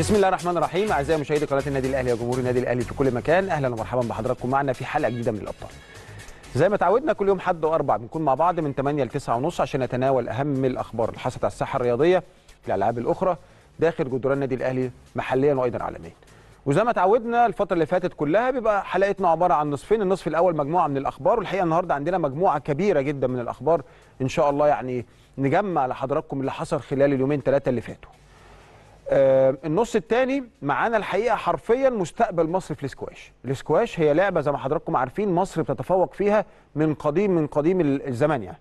بسم الله الرحمن الرحيم اعزائي مشاهدي قناه النادي الاهلي وجمهور النادي الاهلي في كل مكان اهلا ومرحبا بحضراتكم معنا في حلقه جديده من الابطال زي ما تعودنا كل يوم حد واربع بنكون مع بعض من 8 ل 9 ونص عشان نتناول اهم الاخبار اللي حصلت على الساحه الرياضيه في الالعاب الاخرى داخل جدران النادي الاهلي محليا وايضا عالميا وزي ما تعودنا الفتره اللي فاتت كلها بيبقى حلقتنا عباره عن نصفين النصف الاول مجموعه من الاخبار والحقيقه النهارده عندنا مجموعه كبيره جدا من الاخبار ان شاء الله يعني نجمع لحضراتكم اللي حصل خلال اليومين ثلاثه اللي فاتوا آه النص الثاني معانا الحقيقه حرفيا مستقبل مصر في الاسكواش الاسكواش هي لعبه زي ما حضراتكم عارفين مصر بتتفوق فيها من قديم من قديم الزمان يعني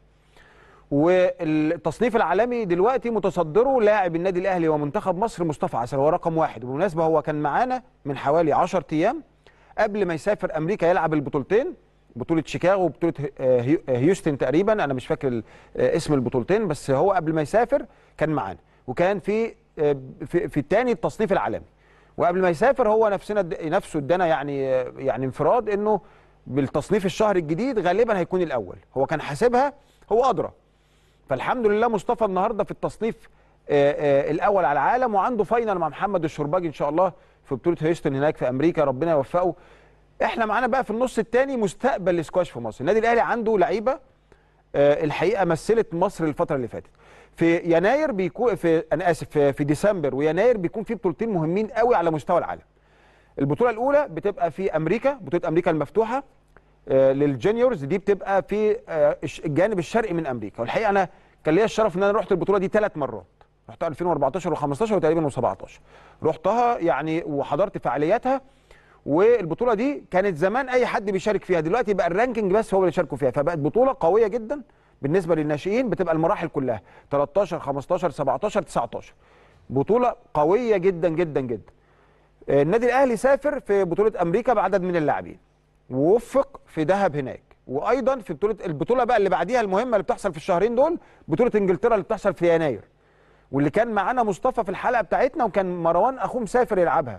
والتصنيف العالمي دلوقتي متصدره لاعب النادي الاهلي ومنتخب مصر مصطفى عسل هو رقم واحد وبالمناسبه هو كان معانا من حوالي 10 ايام قبل ما يسافر امريكا يلعب البطولتين بطوله شيكاغو وبطوله هيوستن تقريبا انا مش فاكر اسم البطولتين بس هو قبل ما يسافر كان معانا وكان في في, في الثاني التصنيف العالمي وقبل ما يسافر هو نفسنا نفسه ادانا يعني يعني انفراد انه بالتصنيف الشهر الجديد غالبا هيكون الاول هو كان حاسبها هو ادرى فالحمد لله مصطفى النهارده في التصنيف آآ آآ الاول على العالم وعنده فاينل مع محمد الشرباجي ان شاء الله في بطوله هيوستن هناك في امريكا ربنا يوفقه احنا معانا بقى في النص الثاني مستقبل الاسكواش في مصر النادي الاهلي عنده لعيبه الحقيقه مثلت مصر الفتره اللي فاتت في يناير بيكون في انا اسف في, في ديسمبر ويناير بيكون في بطولتين مهمين قوي على مستوى العالم البطوله الاولى بتبقى في امريكا بطوله امريكا المفتوحه آه للجونيورز دي بتبقى في آه الجانب الشرقي من امريكا والحقيقه انا كان ليا الشرف ان انا رحت البطوله دي ثلاث مرات رحت 2014 و15 وتقريبا و17 رحتها يعني وحضرت فعالياتها والبطوله دي كانت زمان اي حد بيشارك فيها دلوقتي بقى الرانكينج بس هو اللي يشاركوا فيها فبقت بطوله قويه جدا بالنسبه للناشئين بتبقى المراحل كلها 13 15 17 19 بطوله قويه جدا جدا جدا النادي الاهلي سافر في بطوله امريكا بعدد من اللاعبين ووفق في دهب هناك وايضا في بطوله البطوله بقى اللي بعديها المهمه اللي بتحصل في الشهرين دول بطوله انجلترا اللي بتحصل في يناير واللي كان معانا مصطفى في الحلقه بتاعتنا وكان مروان اخوه مسافر يلعبها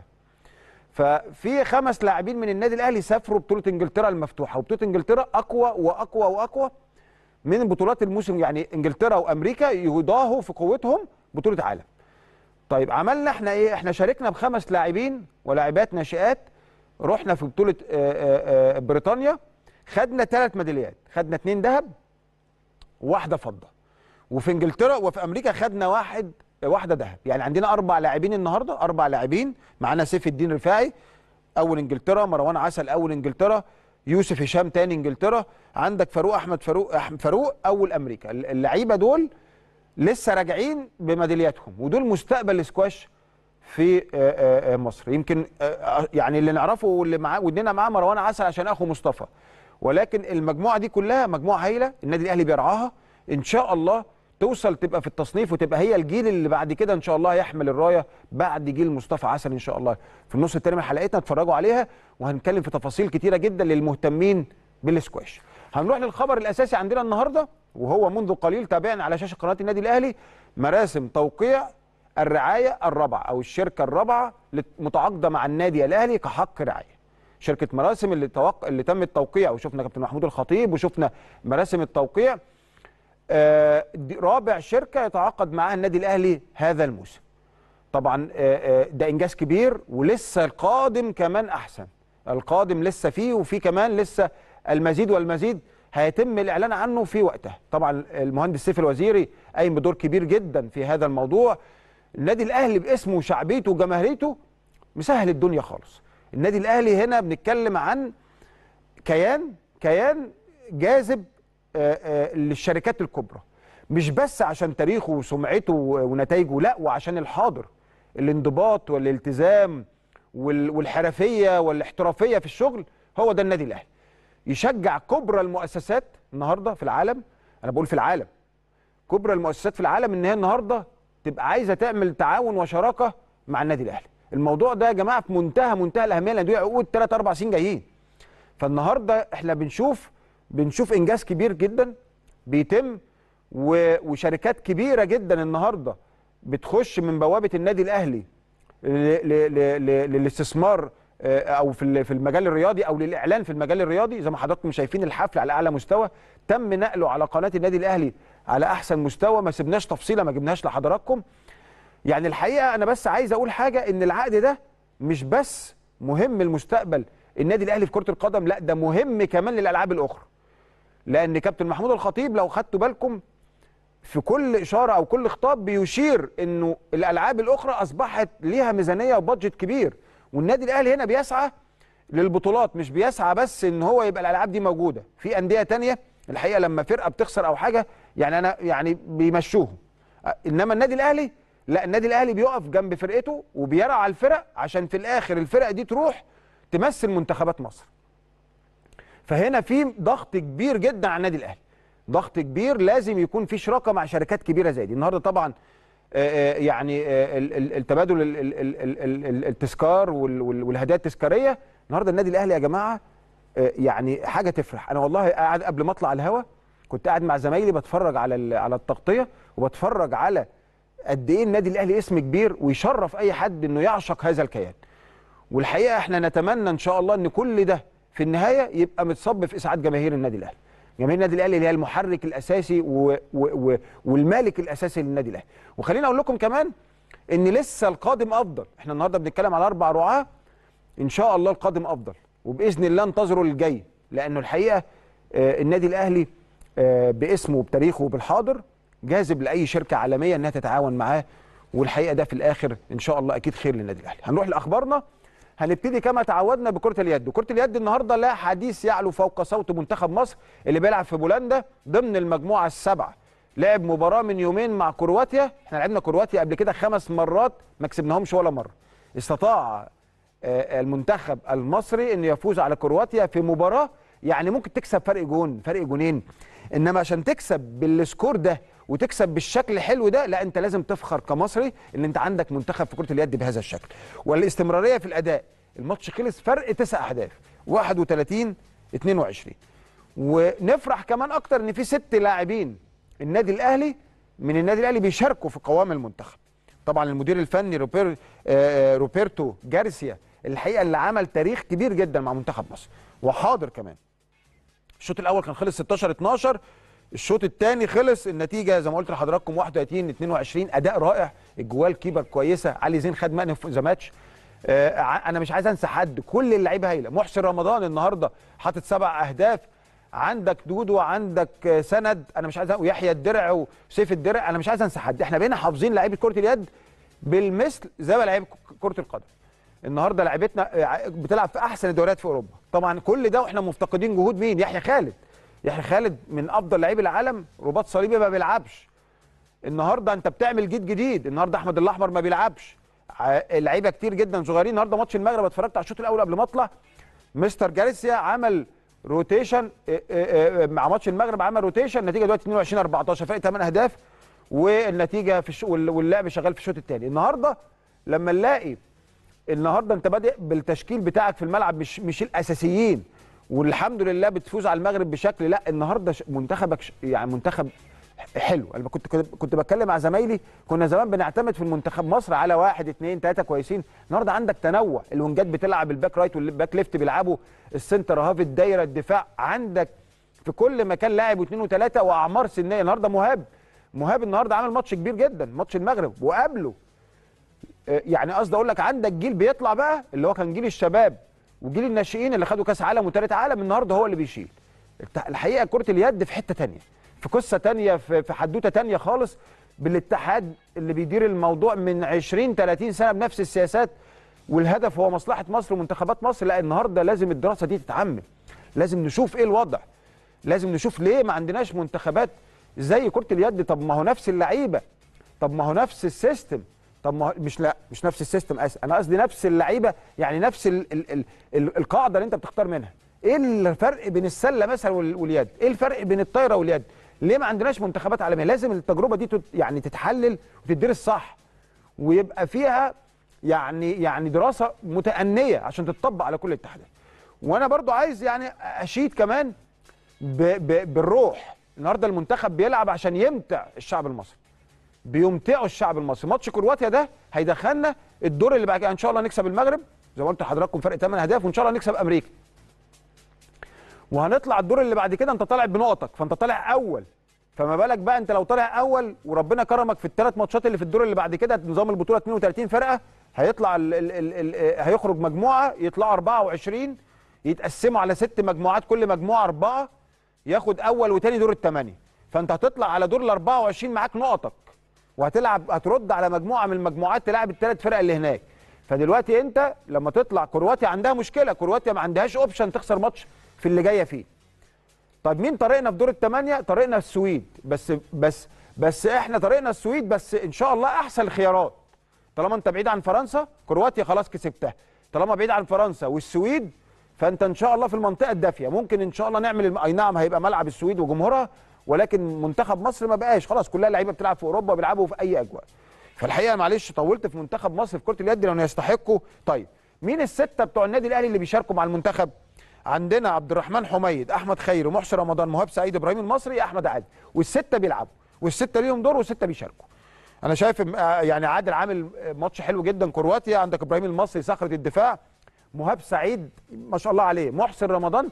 ففي خمس لاعبين من النادي الاهلي سافروا بطوله انجلترا المفتوحه وبطوله انجلترا اقوى واقوى واقوى من بطولات الموسم يعني انجلترا وامريكا يضاهوا في قوتهم بطوله عالم. طيب عملنا احنا ايه؟ احنا شاركنا بخمس لاعبين ولاعبات ناشئات رحنا في بطوله آآ آآ بريطانيا خدنا ثلاث ميداليات، خدنا اثنين ذهب وواحده فضه. وفي انجلترا وفي امريكا خدنا واحد واحده ذهب، يعني عندنا اربع لاعبين النهارده، اربع لاعبين معانا سيف الدين رفاعي اول انجلترا، مروان عسل اول انجلترا، يوسف هشام تاني انجلترا عندك فاروق احمد فاروق احمد فاروق اول امريكا اللعيبه دول لسه راجعين بميدالياتهم ودول مستقبل الاسكواش في مصر يمكن يعني اللي نعرفه واللي معاه ودنا معاه مروان عسل عشان اخو مصطفى ولكن المجموعه دي كلها مجموعه هايله النادي الاهلي بيرعاها ان شاء الله توصل تبقى في التصنيف وتبقى هي الجيل اللي بعد كده ان شاء الله يحمل الرايه بعد جيل مصطفى عسل ان شاء الله في النص الثاني من حلقتنا اتفرجوا عليها وهنتكلم في تفاصيل كتيره جدا للمهتمين بالسكواش هنروح للخبر الاساسي عندنا النهارده وهو منذ قليل تابعنا على شاشه قناه النادي الاهلي مراسم توقيع الرعايه الرابعه او الشركه الرابعه متعاقده مع النادي الاهلي كحق رعايه شركه مراسم اللي توق... اللي تم التوقيع وشفنا كابتن محمود الخطيب وشفنا مراسم التوقيع آه رابع شركه يتعاقد معها النادي الاهلي هذا الموسم طبعا آه آه ده انجاز كبير ولسه القادم كمان احسن القادم لسه فيه وفي كمان لسه المزيد والمزيد هيتم الاعلان عنه في وقتها طبعا المهندس سيف الوزيري قايم بدور كبير جدا في هذا الموضوع النادي الاهلي باسمه وشعبيته وجماهيريته مسهل الدنيا خالص النادي الاهلي هنا بنتكلم عن كيان كيان جاذب للشركات الكبرى مش بس عشان تاريخه وسمعته ونتائجه لا وعشان الحاضر الانضباط والالتزام والحرفيه والاحترافيه في الشغل هو ده النادي الاهلي يشجع كبرى المؤسسات النهارده في العالم انا بقول في العالم كبرى المؤسسات في العالم ان هي النهارده تبقى عايزه تعمل تعاون وشراكه مع النادي الاهلي الموضوع ده يا جماعه في منتهى منتهى الاهميه لان دول عقود 3 4 سنين جايين فالنهارده احنا بنشوف بنشوف انجاز كبير جدا بيتم وشركات كبيره جدا النهارده بتخش من بوابه النادي الاهلي للاستثمار او في في المجال الرياضي او للاعلان في المجال الرياضي زي ما حضراتكم شايفين الحفل على اعلى مستوى تم نقله على قناه النادي الاهلي على احسن مستوى ما سبناش تفصيله ما جبناهاش لحضراتكم يعني الحقيقه انا بس عايز اقول حاجه ان العقد ده مش بس مهم المستقبل النادي الاهلي في كره القدم لا ده مهم كمان للالعاب الاخرى لان كابتن محمود الخطيب لو خدتوا بالكم في كل اشاره او كل خطاب بيشير انه الالعاب الاخرى اصبحت ليها ميزانيه وبادجت كبير والنادي الاهلي هنا بيسعى للبطولات مش بيسعى بس ان هو يبقى الالعاب دي موجوده في انديه تانية الحقيقه لما فرقه بتخسر او حاجه يعني انا يعني بيمشوهم انما النادي الاهلي لا النادي الاهلي بيقف جنب فرقته وبيرعى الفرق عشان في الاخر الفرق دي تروح تمثل منتخبات مصر فهنا في ضغط كبير جدا على النادي الاهلي ضغط كبير لازم يكون في شراكه مع شركات كبيره زي دي النهارده طبعا آه، آه، يعني آه، ال- ال- التبادل ال- ال- ال- ال- ال- التذكار وال- وال- والهدايا التذكاريه النهارده النادي الاهلي يا جماعه آه، يعني حاجه تفرح انا والله قاعد قبل ما اطلع الهوا كنت قاعد مع زمايلي بتفرج على ال- على التغطيه وبتفرج على قد ايه النادي الاهلي اسم كبير ويشرف اي حد انه يعشق هذا الكيان والحقيقه احنا نتمنى ان شاء الله ان كل ده في النهايه يبقى متصب في اسعاد جماهير النادي الاهلي جماهير النادي الاهلي اللي هي المحرك الاساسي و و و والمالك الاساسي للنادي الاهلي وخليني اقول لكم كمان ان لسه القادم افضل احنا النهارده بنتكلم على اربع رعاه ان شاء الله القادم افضل وباذن الله انتظروا الجاي لانه الحقيقه آه، النادي الاهلي آه، باسمه وبتاريخه وبالحاضر جاذب لاي شركه عالميه انها تتعاون معاه والحقيقه ده في الاخر ان شاء الله اكيد خير للنادي الاهلي هنروح لاخبارنا هنبتدي كما تعودنا بكره اليد وكره اليد النهارده لا حديث يعلو فوق صوت منتخب مصر اللي بيلعب في بولندا ضمن المجموعه السبعه لعب مباراه من يومين مع كرواتيا احنا لعبنا كرواتيا قبل كده خمس مرات ما كسبناهمش ولا مره استطاع آه، المنتخب المصري انه يفوز على كرواتيا في مباراه يعني ممكن تكسب فرق جون فرق جونين انما عشان تكسب بالسكور ده وتكسب بالشكل الحلو ده لا انت لازم تفخر كمصري ان انت عندك منتخب في كره اليد بهذا الشكل والاستمراريه في الاداء الماتش خلص فرق تسع اهداف 31 22 ونفرح كمان اكتر ان في ست لاعبين النادي الاهلي من النادي الاهلي بيشاركوا في قوام المنتخب طبعا المدير الفني روبير آه، روبرتو جارسيا الحقيقه اللي عمل تاريخ كبير جدا مع منتخب مصر وحاضر كمان الشوط الاول كان خلص 16 12 الشوط الثاني خلص النتيجه زي ما قلت لحضراتكم 31 22 اداء رائع الجوال كيبر كويسه علي زين خد مان اوف ذا ماتش آه ع- انا مش عايز انسى حد كل اللعيبه هايله محسن رمضان النهارده حاطط سبع اهداف عندك دودو عندك آه، سند انا مش عايز أ- ويحيى الدرع وسيف الدرع انا مش عايز انسى حد احنا بقينا حافظين لعيبه كره اليد بالمثل زي ما لعيبه ك- كره القدم النهارده لعيبتنا آه، بتلعب في احسن الدوريات في اوروبا طبعا كل ده واحنا مفتقدين جهود مين يحيى خالد يحيى خالد من افضل لاعبي العالم رباط صليبي ما بيلعبش النهارده انت بتعمل جيل جديد النهارده احمد الاحمر ما بيلعبش ع- لعيبه كتير جدا صغيرين النهارده ماتش المغرب اتفرجت على الشوط الاول قبل ما اطلع مستر جارسيا عمل روتيشن اه، اه، اه، مع ماتش المغرب عمل روتيشن النتيجه دلوقتي 22 14 فرق 8 اهداف والنتيجه في الش... وال- واللعب شغال في الشوط الثاني النهارده لما نلاقي النهارده انت بادئ بالتشكيل بتاعك في الملعب مش مش الاساسيين والحمد لله بتفوز على المغرب بشكل لا النهارده ش- منتخبك ش- يعني منتخب حلو انا كنت كنت كنت بتكلم مع زمايلي كنا زمان بنعتمد في المنتخب مصر على واحد اثنين ثلاثه كويسين النهارده عندك تنوع الونجات بتلعب الباك رايت والباك ليفت بيلعبوا السنتر هاف الدايره الدفاع عندك في كل مكان لاعب واثنين وثلاثه واعمار سنيه النهارده مهاب مهاب النهارده عامل ماتش كبير جدا ماتش المغرب وقبله آه، يعني قصدي اقول لك عندك جيل بيطلع بقى اللي هو كان جيل الشباب وجيل الناشئين اللي خدوا كاس عالم وثالث عالم النهارده هو اللي بيشيل الت- الحقيقه كره اليد في حته تانية في قصه تانية في في حدوته تانية خالص بالاتحاد اللي بيدير الموضوع من 20 30 سنه بنفس السياسات والهدف هو مصلحه مصر ومنتخبات مصر لا النهارده لازم الدراسه دي تتعمم لازم نشوف ايه الوضع لازم نشوف ليه ما عندناش منتخبات زي كره اليد طب ما هو نفس اللعيبه طب ما هو نفس السيستم طب ما هو مش لا مش نفس السيستم اسف انا قصدي نفس اللعيبه يعني نفس ال ال ال ال القاعده اللي انت بتختار منها ايه الفرق بين السله مثلا وال- واليد ايه الفرق بين الطايره واليد ليه ما عندناش منتخبات عالميه لازم التجربه دي تت يعني تتحلل وتدرس صح ويبقى فيها يعني يعني دراسه متأنيه عشان تتطبق على كل الاتحادات وانا برضو عايز يعني اشيد كمان ب ب بالروح النهارده المنتخب بيلعب عشان يمتع الشعب المصري بيمتعوا الشعب المصري ماتش كرواتيا ده هيدخلنا الدور اللي بعد كده ان شاء الله نكسب المغرب زي ما قلت لحضراتكم فرق 8 اهداف وان شاء الله نكسب امريكا وهنطلع الدور اللي بعد كده انت طالع بنقطك فانت طالع اول فما بالك بقى انت لو طالع اول وربنا كرمك في الثلاث ماتشات اللي في الدور اللي بعد كده نظام البطوله 32 فرقه هيطلع ال ال ال ال هيخرج مجموعه يطلعوا 24 يتقسموا على ست مجموعات كل مجموعه اربعه ياخد اول وتاني دور الثمانيه فانت هتطلع على دور ال 24 معاك نقطك وهتلعب هترد على مجموعه من المجموعات تلعب الثلاث فرق اللي هناك فدلوقتي انت لما تطلع كرواتيا عندها مشكله كرواتيا ما عندهاش اوبشن تخسر ماتش في اللي جايه فيه طب مين طريقنا في دور الثمانيه طريقنا السويد بس بس بس احنا طريقنا السويد بس ان شاء الله احسن الخيارات طالما انت بعيد عن فرنسا كرواتيا خلاص كسبتها طالما بعيد عن فرنسا والسويد فانت ان شاء الله في المنطقه الدافيه ممكن ان شاء الله نعمل الم- اي نعم هيبقى ملعب السويد وجمهورها ولكن منتخب مصر ما بقاش خلاص كلها لعيبه بتلعب في اوروبا بيلعبوا في اي اجواء فالحقيقه معلش طولت في منتخب مصر في كره اليد لانه يستحقوا طيب مين السته بتوع النادي الاهلي اللي بيشاركوا مع المنتخب عندنا عبد الرحمن حميد احمد خير ومحسن رمضان مهاب سعيد ابراهيم المصري احمد عادل والسته بيلعبوا والسته ليهم دور والسته بيشاركوا انا شايف إم- آه يعني عادل عامل آه، ماتش حلو جدا كرواتيا عندك ابراهيم المصري صخره الدفاع مهاب سعيد ما شاء الله عليه محسن رمضان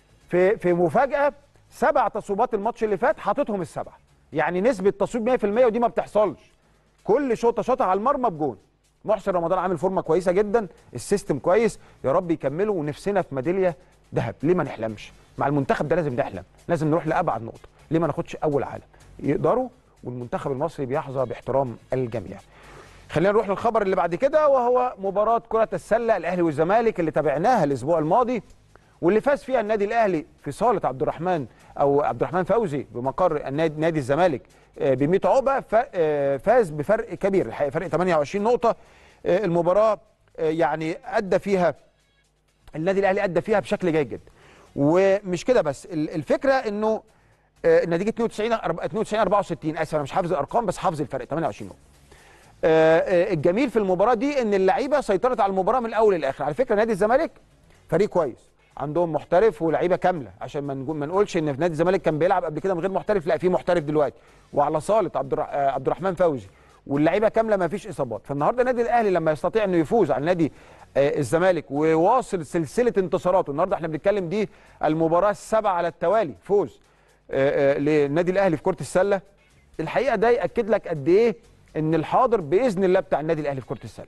في في مفاجاه سبع تصويبات الماتش اللي فات حاططهم السبعه يعني نسبه تصويب 100% ودي ما بتحصلش كل شوطه شوطه على المرمى بجون محسن رمضان عامل فورمه كويسه جدا السيستم كويس يا رب يكملوا ونفسنا في ميداليه ذهب ليه ما نحلمش مع المنتخب ده لازم نحلم لازم نروح لابعد نقطه ليه ما ناخدش اول عالم يقدروا والمنتخب المصري بيحظى باحترام الجميع خلينا نروح للخبر اللي بعد كده وهو مباراة كرة السلة الأهلي والزمالك اللي تابعناها الأسبوع الماضي واللي فاز فيها النادي الأهلي في صالة عبد الرحمن أو عبد الرحمن فوزي بمقر النادي نادي الزمالك ب 100 عقبة ف- آه، فاز بفرق كبير الحقيقة فرق 28 نقطة آه، المباراة آه، يعني أدى فيها النادي الاهلي ادى فيها بشكل جيد جدا ومش كده بس ال- الفكره انه آه، النتيجه 92 أرب- 92 64 اسف انا مش حافظ الارقام بس حافظ الفرق 28 نقطه آه، آه، الجميل في المباراه دي ان اللعيبه سيطرت على المباراه من الاول للاخر على فكره نادي الزمالك فريق كويس عندهم محترف ولاعيبه كامله عشان ما نقول- ما نقولش ان في نادي الزمالك كان بيلعب قبل كده من غير محترف لا في محترف دلوقتي وعلى صاله عبد الر- آه، عبد الرحمن فوزي واللعيبه كامله ما فيش اصابات فالنهارده النادي الاهلي لما يستطيع انه يفوز على نادي آه، الزمالك ويواصل سلسله انتصاراته النهارده احنا بنتكلم دي المباراه السابعه على التوالي فوز آه، آه، للنادي الاهلي في كره السله الحقيقه ده ياكد لك قد ايه ان الحاضر باذن الله بتاع النادي الاهلي في كره السله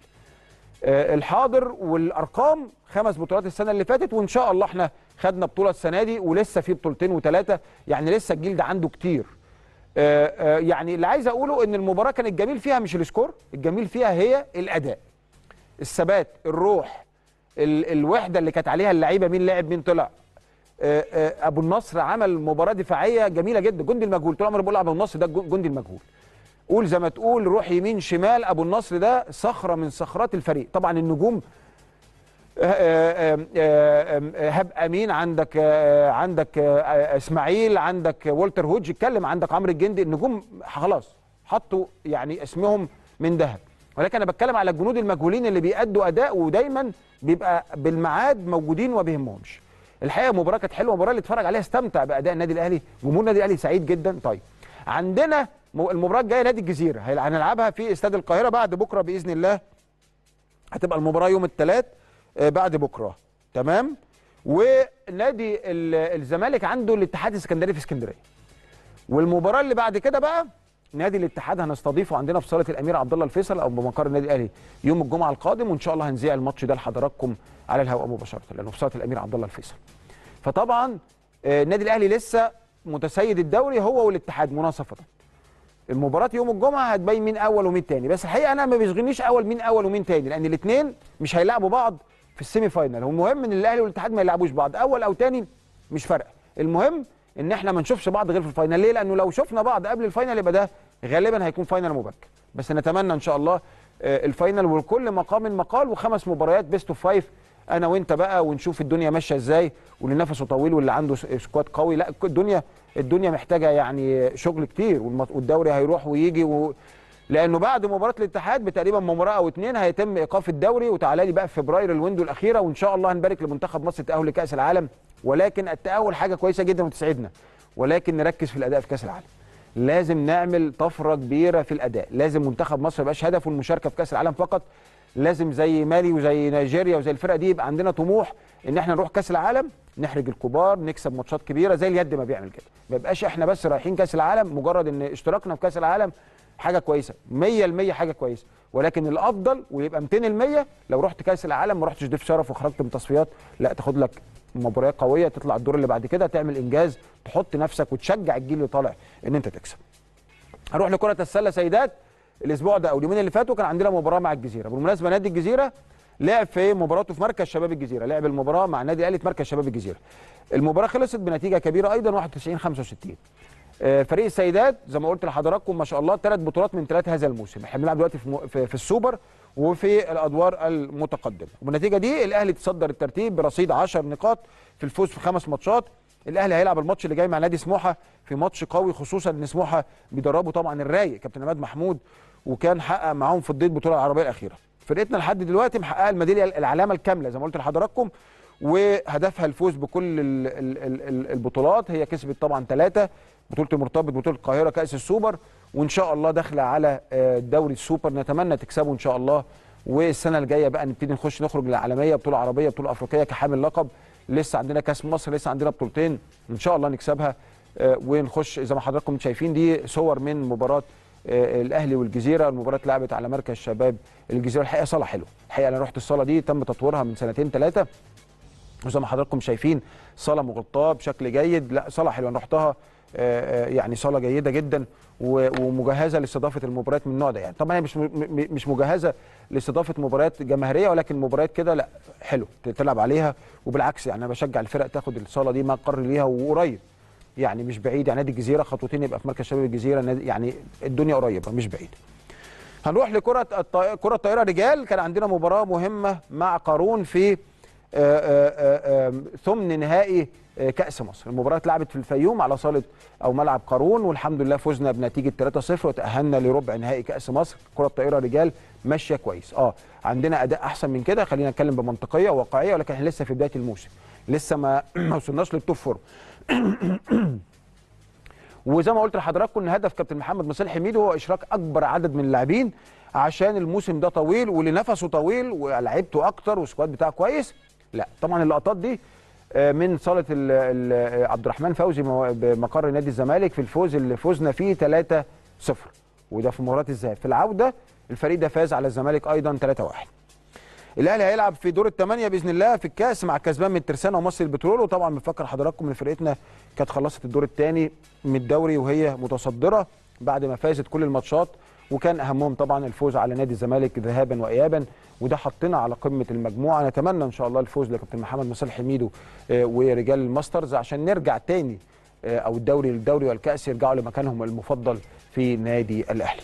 آه، الحاضر والارقام خمس بطولات السنه اللي فاتت وان شاء الله احنا خدنا بطوله السنه دي ولسه في بطولتين وثلاثه يعني لسه الجيل ده عنده كتير آه، آه، يعني اللي عايز اقوله ان المباراه كان الجميل فيها مش السكور الجميل فيها هي الاداء الثبات الروح ال الوحده اللي كانت عليها اللعيبه مين لعب مين طلع آه، آه، ابو النصر عمل مباراه دفاعيه جميله جدا جندي المجهول طول عمري بقول ابو النصر ده الجن- جندي المجهول قول زي ما تقول روح يمين شمال ابو النصر ده صخره من صخرات الفريق طبعا النجوم آه، آه، آه، آه، هاب امين عندك آه، عندك آه، اسماعيل عندك والتر هوج اتكلم عندك عمرو الجندي النجوم خلاص حطوا يعني اسمهم من ذهب ولكن انا بتكلم على الجنود المجهولين اللي بيأدوا اداء ودايما بيبقى بالميعاد موجودين وما بيهمهمش الحقيقه المباراه كانت حلوه المباراه اللي اتفرج عليها استمتع باداء النادي الاهلي جمهور النادي الاهلي سعيد جدا طيب عندنا م- المباراه الجايه نادي الجزيره هيل- هنلعبها في استاد القاهره بعد بكره باذن الله هتبقى المباراه يوم الثلاث بعد بكره تمام ونادي ال- الزمالك عنده الاتحاد السكندري في اسكندريه والمباراه اللي بعد كده بقى نادي الاتحاد هنستضيفه عندنا في صاله الامير عبد الله الفيصل او بمقر النادي الاهلي يوم الجمعه القادم وان شاء الله هنذيع الماتش ده لحضراتكم على الهواء مباشره لانه في صاله الامير عبد الله الفيصل فطبعا آه، النادي الاهلي لسه متسيد الدوري هو والاتحاد مناصفه المباراة يوم الجمعة هتبين مين أول ومين تاني، بس الحقيقة أنا ما بيشغلنيش أول مين أول ومين تاني، لأن الاتنين مش هيلعبوا بعض في السيمي فاينال، والمهم إن الأهلي والاتحاد ما يلعبوش بعض، أول أو تاني مش فارقة، المهم إن إحنا ما نشوفش بعض غير في الفاينال، ليه؟ لأنه لو شفنا بعض قبل الفاينال يبقى ده غالبا هيكون فاينال مبكر، بس نتمنى إن شاء الله آه، الفاينال ولكل مقام مقال وخمس مباريات بيست اوف فايف انا وانت بقى ونشوف الدنيا ماشيه ازاي واللي نفسه طويل واللي عنده س- سكواد قوي لا الدنيا الدنيا محتاجه يعني شغل كتير والم- والدوري هيروح ويجي و... لانه بعد مباراه الاتحاد بتقريبا مباراه او اتنين هيتم ايقاف الدوري وتعالى لي بقى في فبراير الويندو الاخيره وان شاء الله هنبارك لمنتخب مصر التاهل لكاس العالم ولكن التاهل حاجه كويسه جدا وتسعدنا ولكن نركز في الاداء في كاس العالم لازم نعمل طفره كبيره في الاداء لازم منتخب مصر ما يبقاش هدفه المشاركه في كاس العالم فقط لازم زي مالي وزي نيجيريا وزي الفرقه دي يبقى عندنا طموح ان احنا نروح كاس العالم نحرج الكبار نكسب ماتشات كبيره زي اليد ما بيعمل كده ما يبقاش احنا بس رايحين كاس العالم مجرد ان اشتراكنا في كاس العالم حاجه كويسه 100% حاجه كويسه ولكن الافضل ويبقى 200% لو رحت كاس العالم ما رحتش ضيف شرف وخرجت من تصفيات لا تاخد لك مباريات قويه تطلع الدور اللي بعد كده تعمل انجاز تحط نفسك وتشجع الجيل اللي طالع ان انت تكسب هنروح لكره السله سيدات الاسبوع ده او اليومين اللي فاتوا كان عندنا مباراه مع الجزيره بالمناسبه نادي الجزيره لعب في مباراته في مركز شباب الجزيره لعب المباراه مع النادي الاهلي في مركز شباب الجزيره المباراه خلصت بنتيجه كبيره ايضا 91 65 آه، فريق السيدات زي ما قلت لحضراتكم ما شاء الله ثلاث بطولات من ثلاث هذا الموسم احنا بنلعب دلوقتي في, م... في, في السوبر وفي الادوار المتقدمه وبالنتيجه دي الاهلي تصدر الترتيب برصيد 10 نقاط في الفوز في خمس ماتشات الاهلي هيلعب الماتش اللي جاي مع نادي سموحه في ماتش قوي خصوصا ان سموحه بيدربوا طبعا الرايق كابتن عماد محمود وكان حقق معاهم في الضيط البطوله العربيه الاخيره فرقتنا لحد دلوقتي محققه الميداليه العلامه الكامله زي ما قلت لحضراتكم وهدفها الفوز بكل ال ال ال البطولات هي كسبت طبعا ثلاثه بطوله المرتبط بطوله القاهره كاس السوبر وان شاء الله داخله على آه، دوري السوبر نتمنى تكسبه ان شاء الله والسنه الجايه بقى نبتدي نخش نخرج للعالميه بطوله عربيه بطوله افريقيه كحامل لقب لسه عندنا كاس مصر لسه عندنا بطولتين ان شاء الله نكسبها آه، ونخش زي ما حضراتكم شايفين دي صور من مباراه آه، الاهلي والجزيره المباراه اتلعبت على مركز شباب الجزيره الحقيقه صاله حلوه الحقيقه انا رحت الصاله دي تم تطويرها من سنتين ثلاثه وزي ما حضراتكم شايفين صاله مغطاه بشكل جيد لا صاله حلوه انا رحتها آه، آه، يعني صاله جيده جدا و- ومجهزه لاستضافه المباريات من النوع ده يعني طبعا هي مش م- م- مش مجهزه لاستضافه مباريات جماهيريه ولكن مباريات كده لا حلو تلعب عليها وبالعكس يعني انا بشجع الفرق تاخد الصاله دي مقر ليها وقريب يعني مش بعيد يعني نادي الجزيره خطوتين يبقى في مركز شباب الجزيره نادي- يعني الدنيا قريبه مش بعيد هنروح لكره الط- كره الطائره رجال كان عندنا مباراه مهمه مع قارون في آه، آه، آه، ثمن نهائي آه، كاس مصر المباراه اتلعبت في الفيوم على صاله او ملعب قارون والحمد لله فزنا بنتيجه 3-0 وتاهلنا لربع نهائي كاس مصر كره الطائره رجال ماشيه كويس اه عندنا اداء احسن من كده خلينا نتكلم بمنطقيه وواقعيه ولكن احنا لسه في بدايه الموسم لسه ما ما وصلناش للتوب فورم وزي ما قلت لحضراتكم ان هدف كابتن محمد مصالح حميد هو اشراك اكبر عدد من اللاعبين عشان الموسم ده طويل واللي نفسه طويل ولعبته اكتر والسكواد بتاعه كويس لا طبعا اللقطات دي آه، من صاله ال- ال- عبد الرحمن فوزي مو- بمقر نادي الزمالك في الفوز اللي فزنا فيه 3-0 وده في مباراه الذهاب في العوده الفريق ده فاز على الزمالك ايضا 3-1 الاهلي هيلعب في دور الثمانيه باذن الله في الكاس مع الكسبان من ترسانه ومصر البترول وطبعا بنفكر حضراتكم ان فرقتنا كانت خلصت الدور الثاني من الدوري وهي متصدره بعد ما فازت كل الماتشات وكان اهمهم طبعا الفوز على نادي الزمالك ذهابا وايابا وده حطنا على قمه المجموعه نتمنى ان شاء الله الفوز لكابتن محمد مصالح حميدو آه، ورجال الماسترز عشان نرجع تاني آه، او الدوري الدوري والكاس يرجعوا لمكانهم المفضل في نادي الاهلي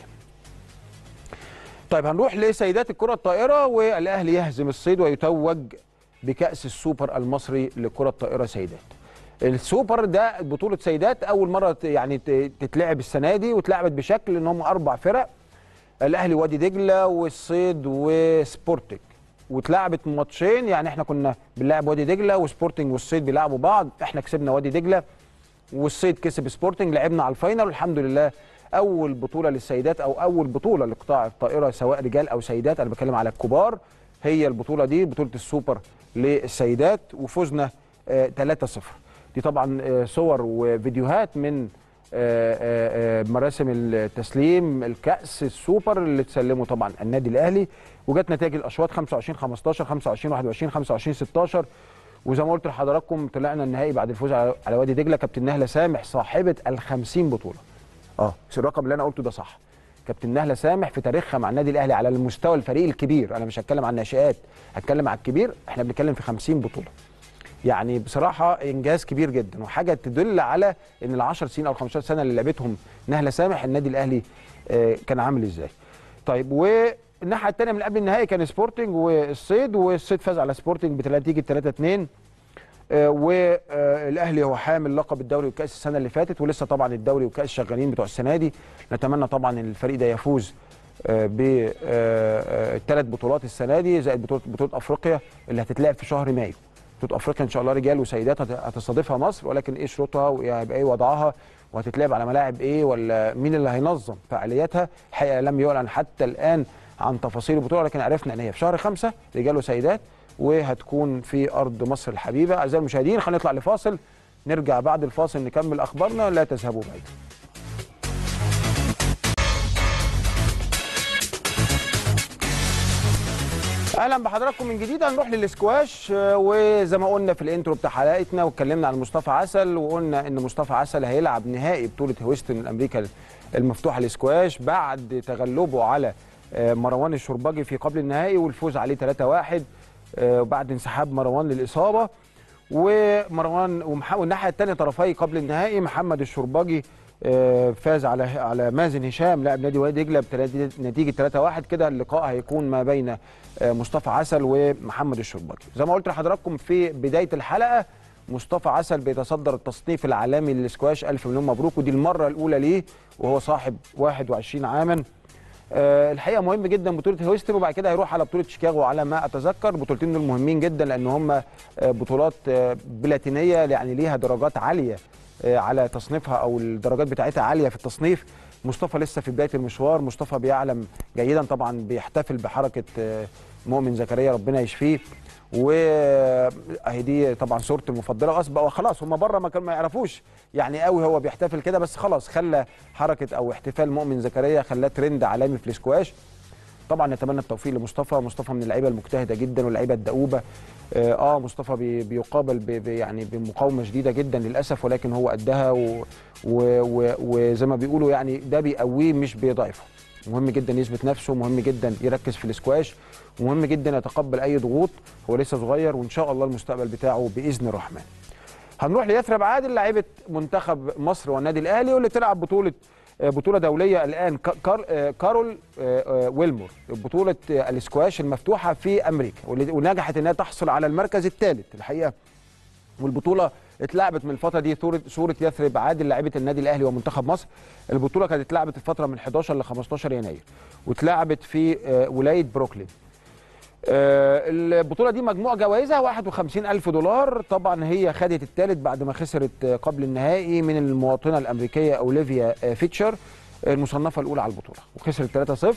طيب هنروح لسيدات الكرة الطائرة والأهلي يهزم الصيد ويتوج بكأس السوبر المصري لكرة الطائرة سيدات. السوبر ده بطولة سيدات أول مرة ت- يعني ت- تتلعب السنة دي واتلعبت بشكل إن هم أربع فرق الأهلي وادي دجلة والصيد وسبورتنج واتلعبت ماتشين يعني احنا كنا بنلعب وادي دجلة وسبورتنج والصيد بيلعبوا بعض احنا كسبنا وادي دجلة والصيد كسب سبورتنج لعبنا على الفاينل والحمد لله اول بطوله للسيدات او اول بطوله لقطاع الطائره سواء رجال او سيدات انا بتكلم على الكبار هي البطوله دي بطوله السوبر للسيدات وفزنا آه 3-0 دي طبعا آه صور وفيديوهات من آه آه آه مراسم التسليم الكاس السوبر اللي تسلمه طبعا النادي الاهلي وجت نتائج الاشواط 25 15 25 21 25 16 وزي ما قلت لحضراتكم طلعنا النهائي بعد الفوز على على وادي دجله كابتن نهله سامح صاحبه ال 50 بطوله اه بس الرقم اللي انا قلته ده صح كابتن نهله سامح في تاريخها مع النادي الاهلي على المستوى الفريق الكبير انا مش هتكلم عن الناشئات هتكلم على الكبير احنا بنتكلم في 50 بطوله يعني بصراحه انجاز كبير جدا وحاجه تدل على ان ال 10 سنين او 15 سنه اللي لعبتهم نهله سامح النادي الاهلي آه، كان عامل ازاي طيب والناحيه الثانيه من قبل النهائي كان سبورتنج والصيد والصيد فاز على سبورتنج بنتيجه 3 2 والاهلي هو حامل لقب الدوري والكاس السنه اللي فاتت ولسه طبعا الدوري والكاس شغالين بتوع السنه دي نتمنى طبعا ان الفريق ده يفوز بالثلاث بطولات السنه دي زائد بطوله بطوله افريقيا اللي هتتلعب في شهر مايو بطوله افريقيا ان شاء الله رجال وسيدات هت- هتستضيفها مصر ولكن ايه شروطها وهيبقى ايه وضعها وهتتلعب على ملاعب ايه ولا مين اللي هينظم فعالياتها الحقيقه لم يعلن حتى الان عن تفاصيل البطوله لكن عرفنا ان هي في شهر خمسة رجال وسيدات وهتكون في ارض مصر الحبيبه اعزائي المشاهدين خلينا نطلع لفاصل نرجع بعد الفاصل نكمل اخبارنا لا تذهبوا بعيدا اهلا بحضراتكم من جديد هنروح للسكواش آه، وزي ما قلنا في الانترو بتاع حلقتنا واتكلمنا عن مصطفى عسل وقلنا ان مصطفى عسل هيلعب نهائي بطوله هويستن الامريكا المفتوحه للسكواش بعد تغلبه على آه، مروان الشربجي في قبل النهائي والفوز عليه 3-1 آه، وبعد انسحاب مروان للاصابه ومروان ومح- والناحيه الثانيه طرفي قبل النهائي محمد الشربجي آه، فاز على على مازن هشام لاعب نادي وادي دجله بنتيجه 3-1 كده اللقاء هيكون ما بين آه، مصطفى عسل ومحمد الشربجي زي ما قلت لحضراتكم في بدايه الحلقه مصطفى عسل بيتصدر التصنيف العالمي للسكواش الف مليون مبروك ودي المره الاولى ليه وهو صاحب 21 عاما آه، الحقيقه مهم جدا بطوله هويستن وبعد كده هيروح على بطوله شيكاغو على ما اتذكر البطولتين دول مهمين جدا لان هم آه، بطولات آه، بلاتينيه يعني ليها درجات عاليه آه، على تصنيفها او الدرجات بتاعتها عاليه في التصنيف مصطفى لسه في بدايه المشوار مصطفى بيعلم جيدا طبعا بيحتفل بحركه آه، مؤمن زكريا ربنا يشفيه واهي دي طبعا صورته المفضله اصبح وخلاص هم بره ما كانوا ما يعرفوش يعني قوي هو بيحتفل كده بس خلاص خلى حركه او احتفال مؤمن زكريا خلاه ترند عالمي في الاسكواش طبعا نتمنى التوفيق لمصطفى مصطفى من اللعيبه المجتهده جدا واللعيبه الدؤوبه اه آه، مصطفى بي بيقابل ب ب- يعني بمقاومه شديده جدا للاسف ولكن هو قدها و- و- و- وزي ما بيقولوا يعني ده بيقويه مش بيضعفه مهم جدا يثبت نفسه مهم جدا يركز في الاسكواش ومهم جدا يتقبل اي ضغوط هو لسه صغير وان شاء الله المستقبل بتاعه باذن الرحمن هنروح ليثرب عادل لاعيبه منتخب مصر والنادي الاهلي واللي تلعب بطوله آه، بطوله دوليه الان كا- كار آه، كارول آه، آه، ويلمور بطوله آه، الاسكواش المفتوحه في امريكا واللي- ونجحت انها تحصل على المركز الثالث الحقيقه والبطوله اتلعبت من الفتره دي صوره صوره يثرب عادل لاعيبه النادي الاهلي ومنتخب مصر البطوله كانت اتلعبت الفتره من 11 ل 15 يناير واتلعبت في آه، ولايه بروكلين آه، البطوله دي مجموع جوائزها 51 الف دولار طبعا هي خدت الثالث بعد ما خسرت آه، قبل النهائي من المواطنه الامريكيه اوليفيا آه، فيتشر آه، المصنفه الاولى على البطوله وخسرت 3-0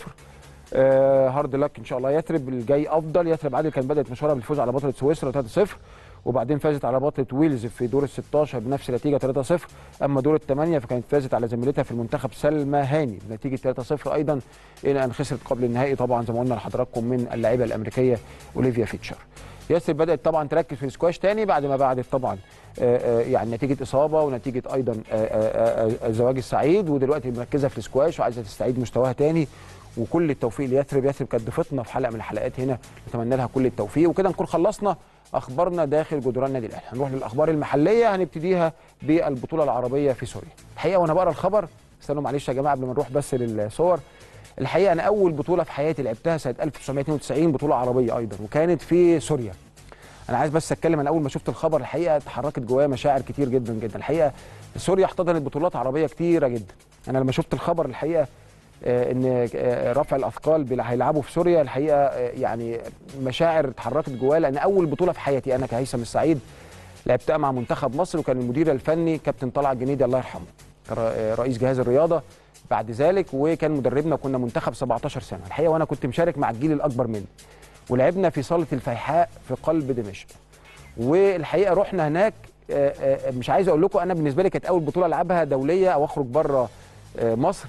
آه، هارد لك ان شاء الله يثرب الجاي افضل يثرب عادل كان بدات مشوارها بالفوز على بطله سويسرا 3-0 وبعدين فازت على بطله ويلز في دور ال 16 بنفس النتيجه 3-0 اما دور الثمانيه فكانت فازت على زميلتها في المنتخب سلمى هاني بنتيجه 3-0 ايضا الى ان خسرت قبل النهائي طبعا زي ما قلنا لحضراتكم من اللاعبه الامريكيه اوليفيا فيتشر ياسر بدات طبعا تركز في السكواش تاني بعد ما بعدت طبعا آه، آه، يعني نتيجه اصابه ونتيجه ايضا آه، آه، آه، الزواج السعيد ودلوقتي مركزه في السكواش وعايزه تستعيد مستواها تاني وكل التوفيق ليثرب يثرب كانت ضيفتنا في حلقه من الحلقات هنا نتمنى لها كل التوفيق وكده نكون خلصنا اخبارنا داخل جدران النادي الاهلي هنروح للاخبار المحليه هنبتديها بالبطوله العربيه في سوريا الحقيقه وانا بقرا الخبر استنوا معلش يا جماعه قبل ما نروح بس للصور الحقيقه انا اول بطوله في حياتي لعبتها سنه 1992 بطوله عربيه ايضا وكانت في سوريا انا عايز بس اتكلم انا اول ما شفت الخبر الحقيقه اتحركت جوايا مشاعر كتير جدا جدا الحقيقه سوريا احتضنت بطولات عربيه كتيره جدا انا لما شفت الخبر الحقيقه آه، ان آه، رفع الاثقال بلا- هيلعبوا في سوريا الحقيقه آه، يعني مشاعر اتحركت جوايا لان اول بطوله في حياتي انا كهيثم السعيد لعبتها مع منتخب مصر وكان المدير الفني كابتن طلعت جنيدي الله يرحمه كان ر- آه، رئيس جهاز الرياضه بعد ذلك وكان مدربنا وكنا منتخب 17 سنه الحقيقه وانا كنت مشارك مع الجيل الاكبر مني ولعبنا في صاله الفيحاء في قلب دمشق والحقيقه رحنا هناك آه، آه، مش عايز اقول لكم انا بالنسبه لي كانت اول بطوله العبها دوليه او اخرج بره آه، مصر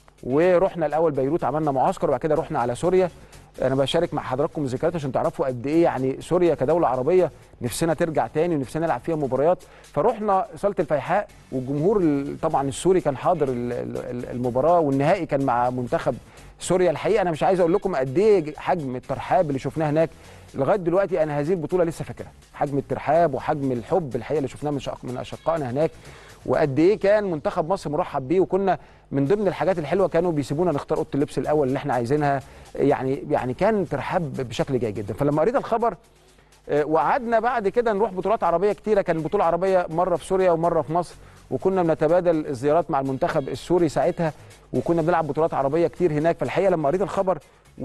ورحنا الاول بيروت عملنا معسكر وبعد كده رحنا على سوريا انا بشارك مع حضراتكم الذكريات عشان تعرفوا قد ايه يعني سوريا كدوله عربيه نفسنا ترجع تاني ونفسنا نلعب فيها مباريات فرحنا صاله الفيحاء والجمهور ال- طبعا السوري كان حاضر ال- ال- المباراه والنهائي كان مع منتخب سوريا الحقيقه انا مش عايز اقول لكم قد ايه حجم الترحاب اللي شفناه هناك لغايه دلوقتي انا هذه البطوله لسه فاكرها حجم الترحاب وحجم الحب الحقيقه اللي شفناه من شق- من اشقائنا هناك وقد ايه كان منتخب مصر مرحب بيه وكنا من ضمن الحاجات الحلوه كانوا بيسيبونا نختار اوضه اللبس الاول اللي احنا عايزينها يعني يعني كان ترحاب بشكل جيد جدا فلما قريت الخبر آه، وقعدنا بعد كده نروح بطولات عربيه كتيره كان بطوله عربيه مره في سوريا ومره في مصر وكنا بنتبادل الزيارات مع المنتخب السوري ساعتها وكنا بنلعب بطولات عربيه كتير هناك فالحقيقه لما قريت الخبر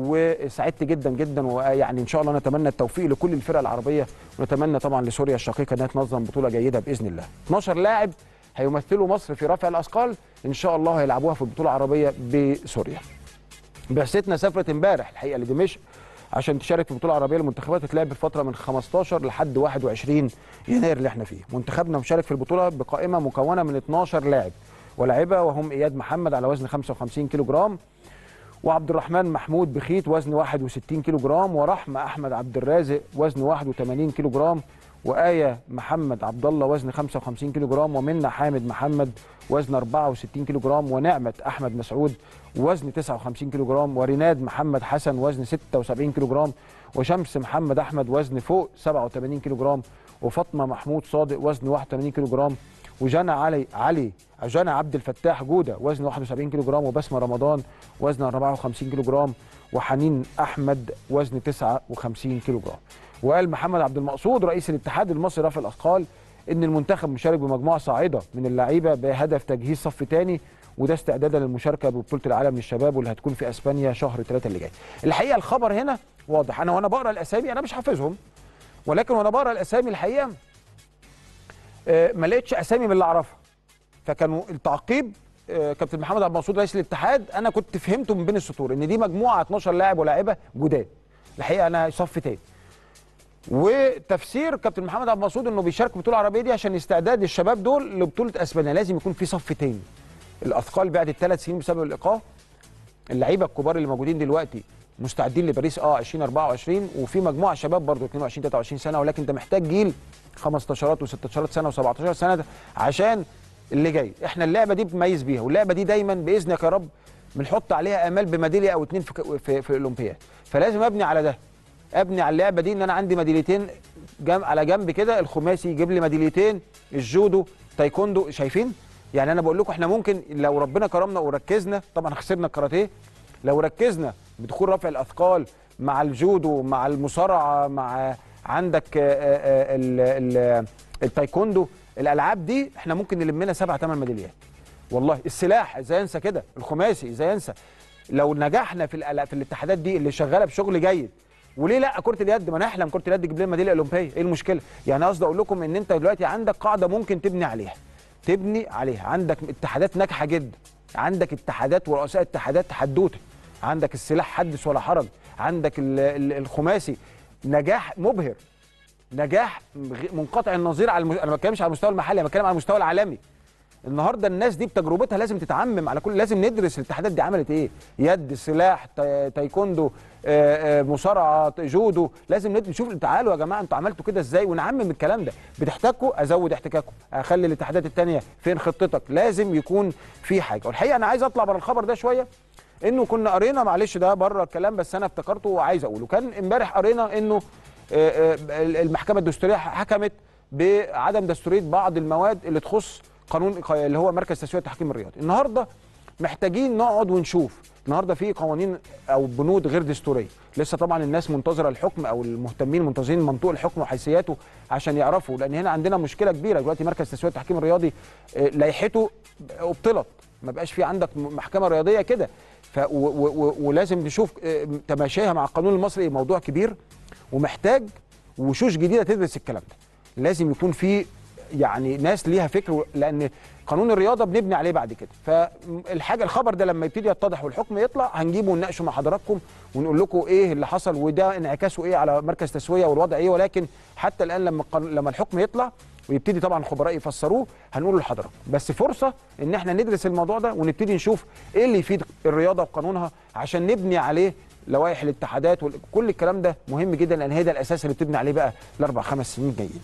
وسعدت جدا جدا ويعني ان شاء الله نتمنى التوفيق لكل الفرق العربيه ونتمنى طبعا لسوريا الشقيقه انها تنظم بطوله جيده باذن الله 12 لاعب هيمثلوا مصر في رفع الاثقال ان شاء الله هيلعبوها في البطوله العربيه بسوريا بعثتنا سافرت امبارح الحقيقه لدمشق عشان تشارك في البطوله العربيه للمنتخبات هتلعب الفتره من 15 لحد 21 يناير اللي احنا فيه منتخبنا مشارك في البطوله بقائمه مكونه من 12 لاعب ولاعبه وهم اياد محمد على وزن 55 كيلو جرام وعبد الرحمن محمود بخيت وزن 61 كيلو جرام ورحمه احمد عبد الرازق وزن 81 كيلو جرام وآية محمد عبد الله وزن 55 كيلو جرام ومنى حامد محمد وزن 64 كيلو جرام ونعمة أحمد مسعود وزن 59 كيلو جرام وريناد محمد حسن وزن 76 كيلو جرام وشمس محمد أحمد وزن فوق 87 كيلو جرام وفاطمة محمود صادق وزن 81 كيلو جرام وجنى علي علي جنى عبد الفتاح جوده وزن 71 كيلو جرام وبسمه رمضان وزن 54 كيلو جرام وحنين احمد وزن 59 كيلو جرام وقال محمد عبد المقصود رئيس الاتحاد المصري لرفع الاثقال ان المنتخب مشارك بمجموعه صاعده من اللعيبه بهدف تجهيز صف ثاني وده استعدادا للمشاركه ببطوله العالم للشباب واللي هتكون في اسبانيا شهر 3 اللي جاي. الحقيقه الخبر هنا واضح انا وانا بقرا الاسامي انا مش حافظهم ولكن وانا بقرا الاسامي الحقيقه آه، ما لقيتش اسامي من اللي اعرفها فكانوا التعقيب آه، كابتن محمد عبد المقصود رئيس الاتحاد انا كنت فهمته من بين السطور ان دي مجموعه 12 لاعب ولاعيبه جداد الحقيقه انا صف تاني وتفسير كابتن محمد عبد المقصود انه بيشارك في البطوله العربيه دي عشان استعداد الشباب دول لبطوله اسبانيا لازم يكون في صف تاني الاثقال بعد الثلاث سنين بسبب الايقاف اللعيبه الكبار اللي موجودين دلوقتي مستعدين لباريس اه 2024 وفي مجموعه شباب برضه 22 23 سنه ولكن انت محتاج جيل 15 و16 سنه و17 سنه عشان اللي جاي احنا اللعبه دي بنميز بيها واللعبه دي دايما باذنك يا رب بنحط عليها امال بميداليه او اتنين في في, في الاولمبياد فلازم ابني على ده ابني على اللعبه دي ان انا عندي ميداليتين جنب على جنب كده الخماسي يجيب لي ميداليتين الجودو تايكوندو شايفين يعني انا بقول لكم احنا ممكن لو ربنا كرمنا وركزنا طبعا خسرنا الكاراتيه لو ركزنا بدخول رفع الاثقال مع الجودو مع المصارعه مع عندك آه، آه، ال- ال- التايكوندو الالعاب دي احنا ممكن نلم لنا سبع ثمان ميداليات والله السلاح ازاي انسى كده الخماسي ازاي انسى لو نجحنا في الألا- في الاتحادات دي اللي شغاله بشغل جيد وليه لا كره اليد ما نحلم كره اليد تجيب لنا ميداليه اولمبيه ايه المشكله يعني قصدي اقول لكم ان انت دلوقتي عندك قاعده ممكن تبني عليها تبني عليها عندك اتحادات ناجحه جدا عندك اتحادات ورؤساء اتحادات حدوته عندك السلاح حدث ولا حرج عندك ال- ال- الخماسي نجاح مبهر نجاح غ- منقطع النظير على الم... انا ما بتكلمش على المستوى المحلي انا بتكلم على المستوى العالمي النهارده الناس دي بتجربتها لازم تتعمم على كل لازم ندرس الاتحادات دي عملت ايه يد سلاح تا- تايكوندو آه، آه، مصارعه جودو لازم ند- نشوف تعالوا يا جماعه انتوا عملتوا كده ازاي ونعمم الكلام ده بتحتاجوا ازود احتكاككم اخلي الاتحادات التانية فين خطتك لازم يكون في حاجه والحقيقه انا عايز اطلع بره الخبر ده شويه انه كنا قرينا معلش ده بره الكلام بس انا افتكرته وعايز اقوله كان امبارح قرينا انه آه، آه، المحكمه الدستوريه حكمت بعدم دستوريه بعض المواد اللي تخص قانون اللي هو مركز تسويه التحكيم الرياضي النهارده محتاجين نقعد ونشوف النهارده في قوانين او بنود غير دستوريه لسه طبعا الناس منتظره الحكم او المهتمين منتظرين منطوق الحكم وحيثياته عشان يعرفوا لان هنا عندنا مشكله كبيره دلوقتي مركز تسويه التحكيم الرياضي آه، لائحته ابطلت ما بقاش في عندك محكمه رياضيه كده ف و و و ولازم نشوف آه، تماشيها مع القانون المصري موضوع كبير ومحتاج وشوش جديده تدرس الكلام ده لازم يكون في يعني ناس ليها فكر لان قانون الرياضه بنبني عليه بعد كده فالحاجه الخبر ده لما يبتدي يتضح والحكم يطلع هنجيبه ونناقشه مع حضراتكم ونقول لكم ايه اللي حصل وده انعكاسه ايه على مركز تسويه والوضع ايه ولكن حتى الان لما القانون- لما الحكم يطلع ويبتدي طبعا الخبراء يفسروه هنقول لحضراتكم بس فرصه ان احنا ندرس الموضوع ده ونبتدي نشوف ايه اللي يفيد الرياضه وقانونها عشان نبني عليه لوائح الاتحادات وكل الكلام ده مهم جدا لان هي ده الاساس اللي بتبني عليه بقى الاربع خمس سنين جايين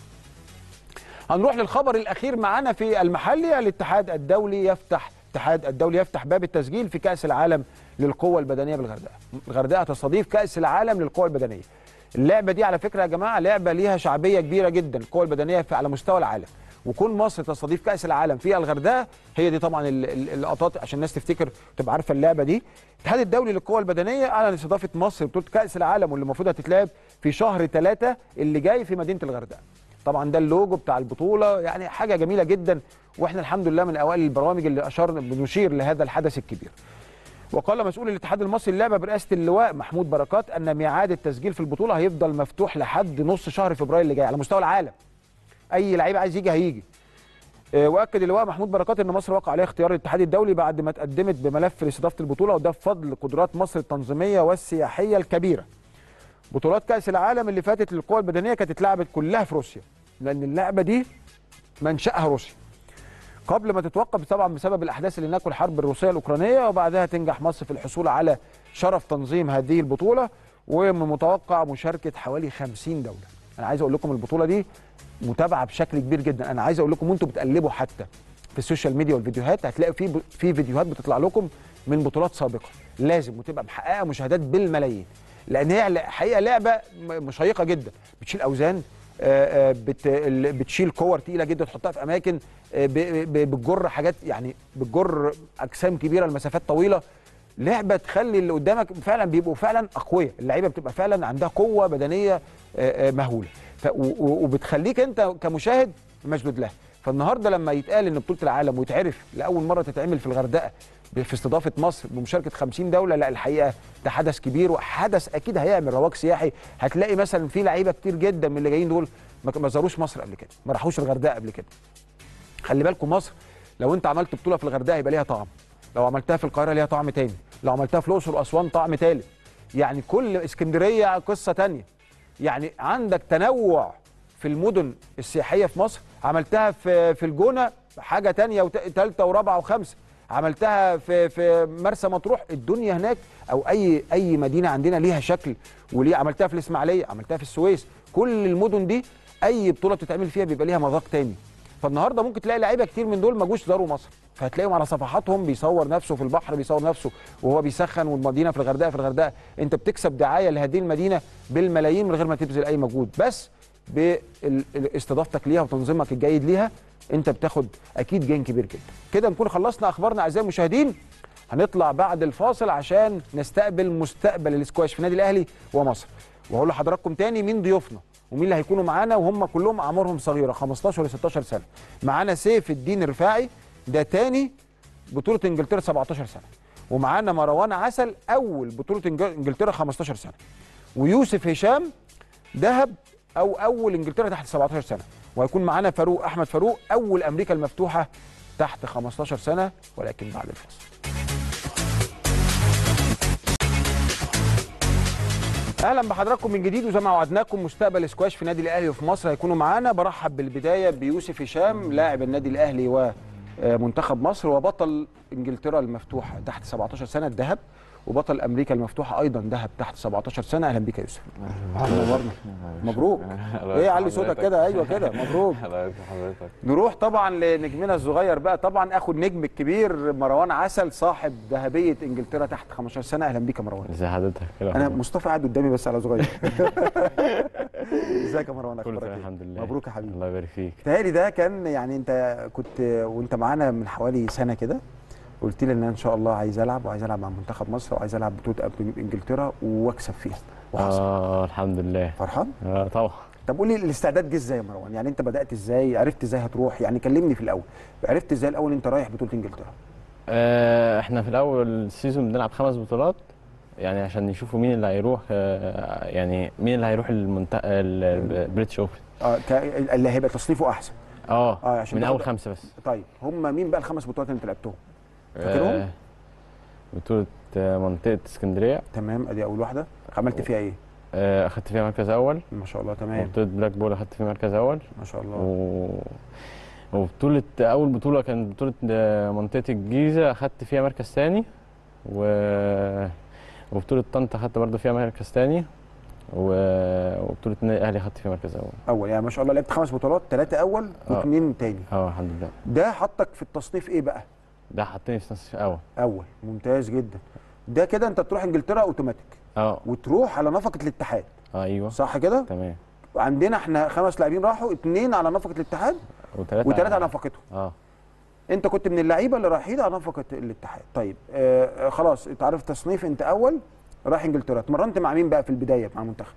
هنروح للخبر الاخير معانا في المحلي الاتحاد الدولي يفتح الاتحاد الدولي يفتح باب التسجيل في كاس العالم للقوه البدنيه بالغردقه الغردقه تستضيف كاس العالم للقوه البدنيه اللعبه دي على فكره يا جماعه لعبه ليها شعبيه كبيره جدا القوه البدنيه في على مستوى العالم وكون مصر تستضيف كاس العالم في الغردقه هي دي طبعا ال- ال- اللقطات عشان الناس تفتكر تبقى عارفه اللعبه دي الاتحاد الدولي للقوى البدنيه اعلن استضافه مصر بطوله كاس العالم واللي المفروض هتتلعب في شهر ثلاثة اللي جاي في مدينه الغردقه طبعا ده اللوجو بتاع البطوله يعني حاجه جميله جدا واحنا الحمد لله من اوائل البرامج اللي اشار بنشير لهذا الحدث الكبير وقال مسؤول الاتحاد المصري للعبه برئاسه اللواء محمود بركات ان ميعاد التسجيل في البطوله هيفضل مفتوح لحد نص شهر فبراير اللي جاي على مستوى العالم اي لعيب عايز يجي هيجي آه، واكد اللواء محمود بركات ان مصر وقع عليها اختيار الاتحاد الدولي بعد ما تقدمت بملف لاستضافه البطوله وده بفضل قدرات مصر التنظيميه والسياحيه الكبيره. بطولات كاس العالم اللي فاتت للقوى البدنيه كانت اتلعبت كلها في روسيا لان اللعبه دي منشاها روسيا. قبل ما تتوقف طبعا بسبب الاحداث اللي هناك والحرب الروسيه الاوكرانيه وبعدها تنجح مصر في الحصول على شرف تنظيم هذه البطوله ومن المتوقع مشاركه حوالي 50 دوله. انا عايز اقول لكم البطوله دي متابعه بشكل كبير جدا انا عايز اقول لكم وانتم بتقلبوا حتى في السوشيال ميديا والفيديوهات هتلاقوا في في فيديوهات بتطلع لكم من بطولات سابقه لازم وتبقى محققه مشاهدات بالملايين لان هي حقيقه لعبه م- مشيقه جدا بتشيل اوزان آه، آه، بت- ال- بتشيل كور تقيله جدا تحطها في اماكن آه، ب- ب- بتجر حاجات يعني بتجر اجسام كبيره لمسافات طويله لعبه تخلي اللي قدامك فعلا بيبقوا فعلا اقوياء اللعيبه بتبقى فعلا عندها قوه بدنيه آه، آه، مهوله ف- و- و- وبتخليك انت كمشاهد مشدود لها فالنهارده لما يتقال ان بطوله العالم ويتعرف لاول مره تتعمل في الغردقه ب- في استضافه مصر بمشاركه 50 دوله لا الحقيقه ده حدث كبير وحدث اكيد هيعمل رواج سياحي هتلاقي مثلا في لعيبه كتير جدا من اللي جايين دول ما ك- ما زاروش مصر قبل كده ما راحوش الغردقه قبل كده خلي بالكم مصر لو انت عملت بطوله في الغردقه يبقى ليها طعم لو عملتها في القاهره ليها طعم تاني لو عملتها في الاقصر واسوان طعم تالت يعني كل اسكندريه قصه تانية يعني عندك تنوع في المدن السياحيه في مصر عملتها في في الجونه حاجه تانية وثالثه ورابعه وخمسه عملتها في في مرسى مطروح الدنيا هناك او اي اي مدينه عندنا ليها شكل وليه عملتها في الاسماعيليه عملتها في السويس كل المدن دي اي بطوله بتتعمل فيها بيبقى ليها مذاق تاني فالنهارده ممكن تلاقي لعيبه كتير من دول ما جوش زاروا مصر فهتلاقيهم على صفحاتهم بيصور نفسه في البحر بيصور نفسه وهو بيسخن والمدينه في الغردقه في الغردقه انت بتكسب دعايه لهذه المدينه بالملايين من غير ما تبذل اي مجهود بس باستضافتك ليها وتنظيمك الجيد ليها انت بتاخد اكيد جين كبير جدا كده نكون خلصنا اخبارنا اعزائي المشاهدين هنطلع بعد الفاصل عشان نستقبل مستقبل الاسكواش في النادي الاهلي ومصر وهقول لحضراتكم تاني مين ضيوفنا ومين اللي هيكونوا معانا وهم كلهم اعمارهم صغيره 15 ل 16 سنه معانا سيف الدين الرفاعي ده تاني بطوله انجلترا 17 سنه ومعانا مروان عسل اول بطوله إنج- انجلترا 15 سنه ويوسف هشام ذهب او اول انجلترا تحت 17 سنه وهيكون معانا فاروق احمد فاروق اول امريكا المفتوحه تحت 15 سنه ولكن بعد الفاصل اهلا بحضراتكم من جديد وزي ما وعدناكم مستقبل سكواش في النادي الاهلي وفي مصر هيكونوا معانا برحب بالبدايه بيوسف هشام لاعب النادي الاهلي ومنتخب مصر وبطل انجلترا المفتوحه تحت 17 سنه الذهب وبطل امريكا المفتوحه ايضا ذهب تحت 17 سنه اهلا بيك يا يوسف نورنا مبروك ايه علي صوتك كده ايوه كده مبروك حضرتك حضرتك نروح طبعا لنجمنا الصغير بقى طبعا اخو النجم الكبير مروان عسل صاحب ذهبيه انجلترا تحت 15 سنه اهلا بيك يا مروان ازي حضرتك كده انا مصطفى قاعد قدامي بس على صغير ازيك يا مروان كله اخبارك تمام إيه؟ الحمد لله مبروك يا حبيبي الله يبارك فيك تهيألي ده كان يعني انت كنت وانت معانا من حوالي سنه كده قلت لي ان انا ان شاء الله عايز العب وعايز العب مع منتخب مصر وعايز العب بطوله أب- انجلترا واكسب فيها وحصل اه الحمد لله فرحان اه طبعا طب قول لي الاستعداد جه ازاي يا مروان يعني انت بدات ازاي عرفت ازاي هتروح يعني كلمني في الاول عرفت ازاي الاول انت رايح بطوله انجلترا آه احنا في الاول السيزون بنلعب خمس بطولات يعني عشان يشوفوا مين اللي هيروح آه يعني مين اللي هيروح المنتخب البريتش اوبن اه ك- اللي هيبقى تصنيفه احسن اه اه عشان من تاخد- اول خمسه بس طيب هم مين بقى الخمس بطولات اللي انت لعبتهم فاكرهم؟ آه بطوله آه، منطقه اسكندريه تمام ادي اول واحده عملت فيها ايه آه اخدت فيها مركز اول ما شاء الله تمام وبطوله بلاك بول اخدت فيها مركز اول ما شاء الله و... وبطولة أول بطولة كانت بطولة آه، منطقة الجيزة أخدت فيها مركز تاني و... وبطولة طنطا أخدت برضه فيها مركز تاني و... وبطولة النادي الأهلي أخدت فيها مركز أول اول يعني ما شاء الله لعبت خمس بطولات ثلاثه اول آه. واثنين تاني أه الحمد لله ده حطك في التصنيف ايه بقى ده حطني في نصف أول اول ممتاز جدا ده كده انت تروح انجلترا اوتوماتيك أه وتروح على نفقه الاتحاد آه، أيوه صح كده تمام عندنا احنا خمس لاعبين راحوا اثنين على نفقه الاتحاد وثلاثة وثلاثه على نفقتهم أه انت كنت من اللعيبه اللي رايحين على نفقه الاتحاد طيب آه آه، خلاص انت عارف تصنيف انت اول رايح انجلترا اتمرنت مع مين بقى في البدايه مع المنتخب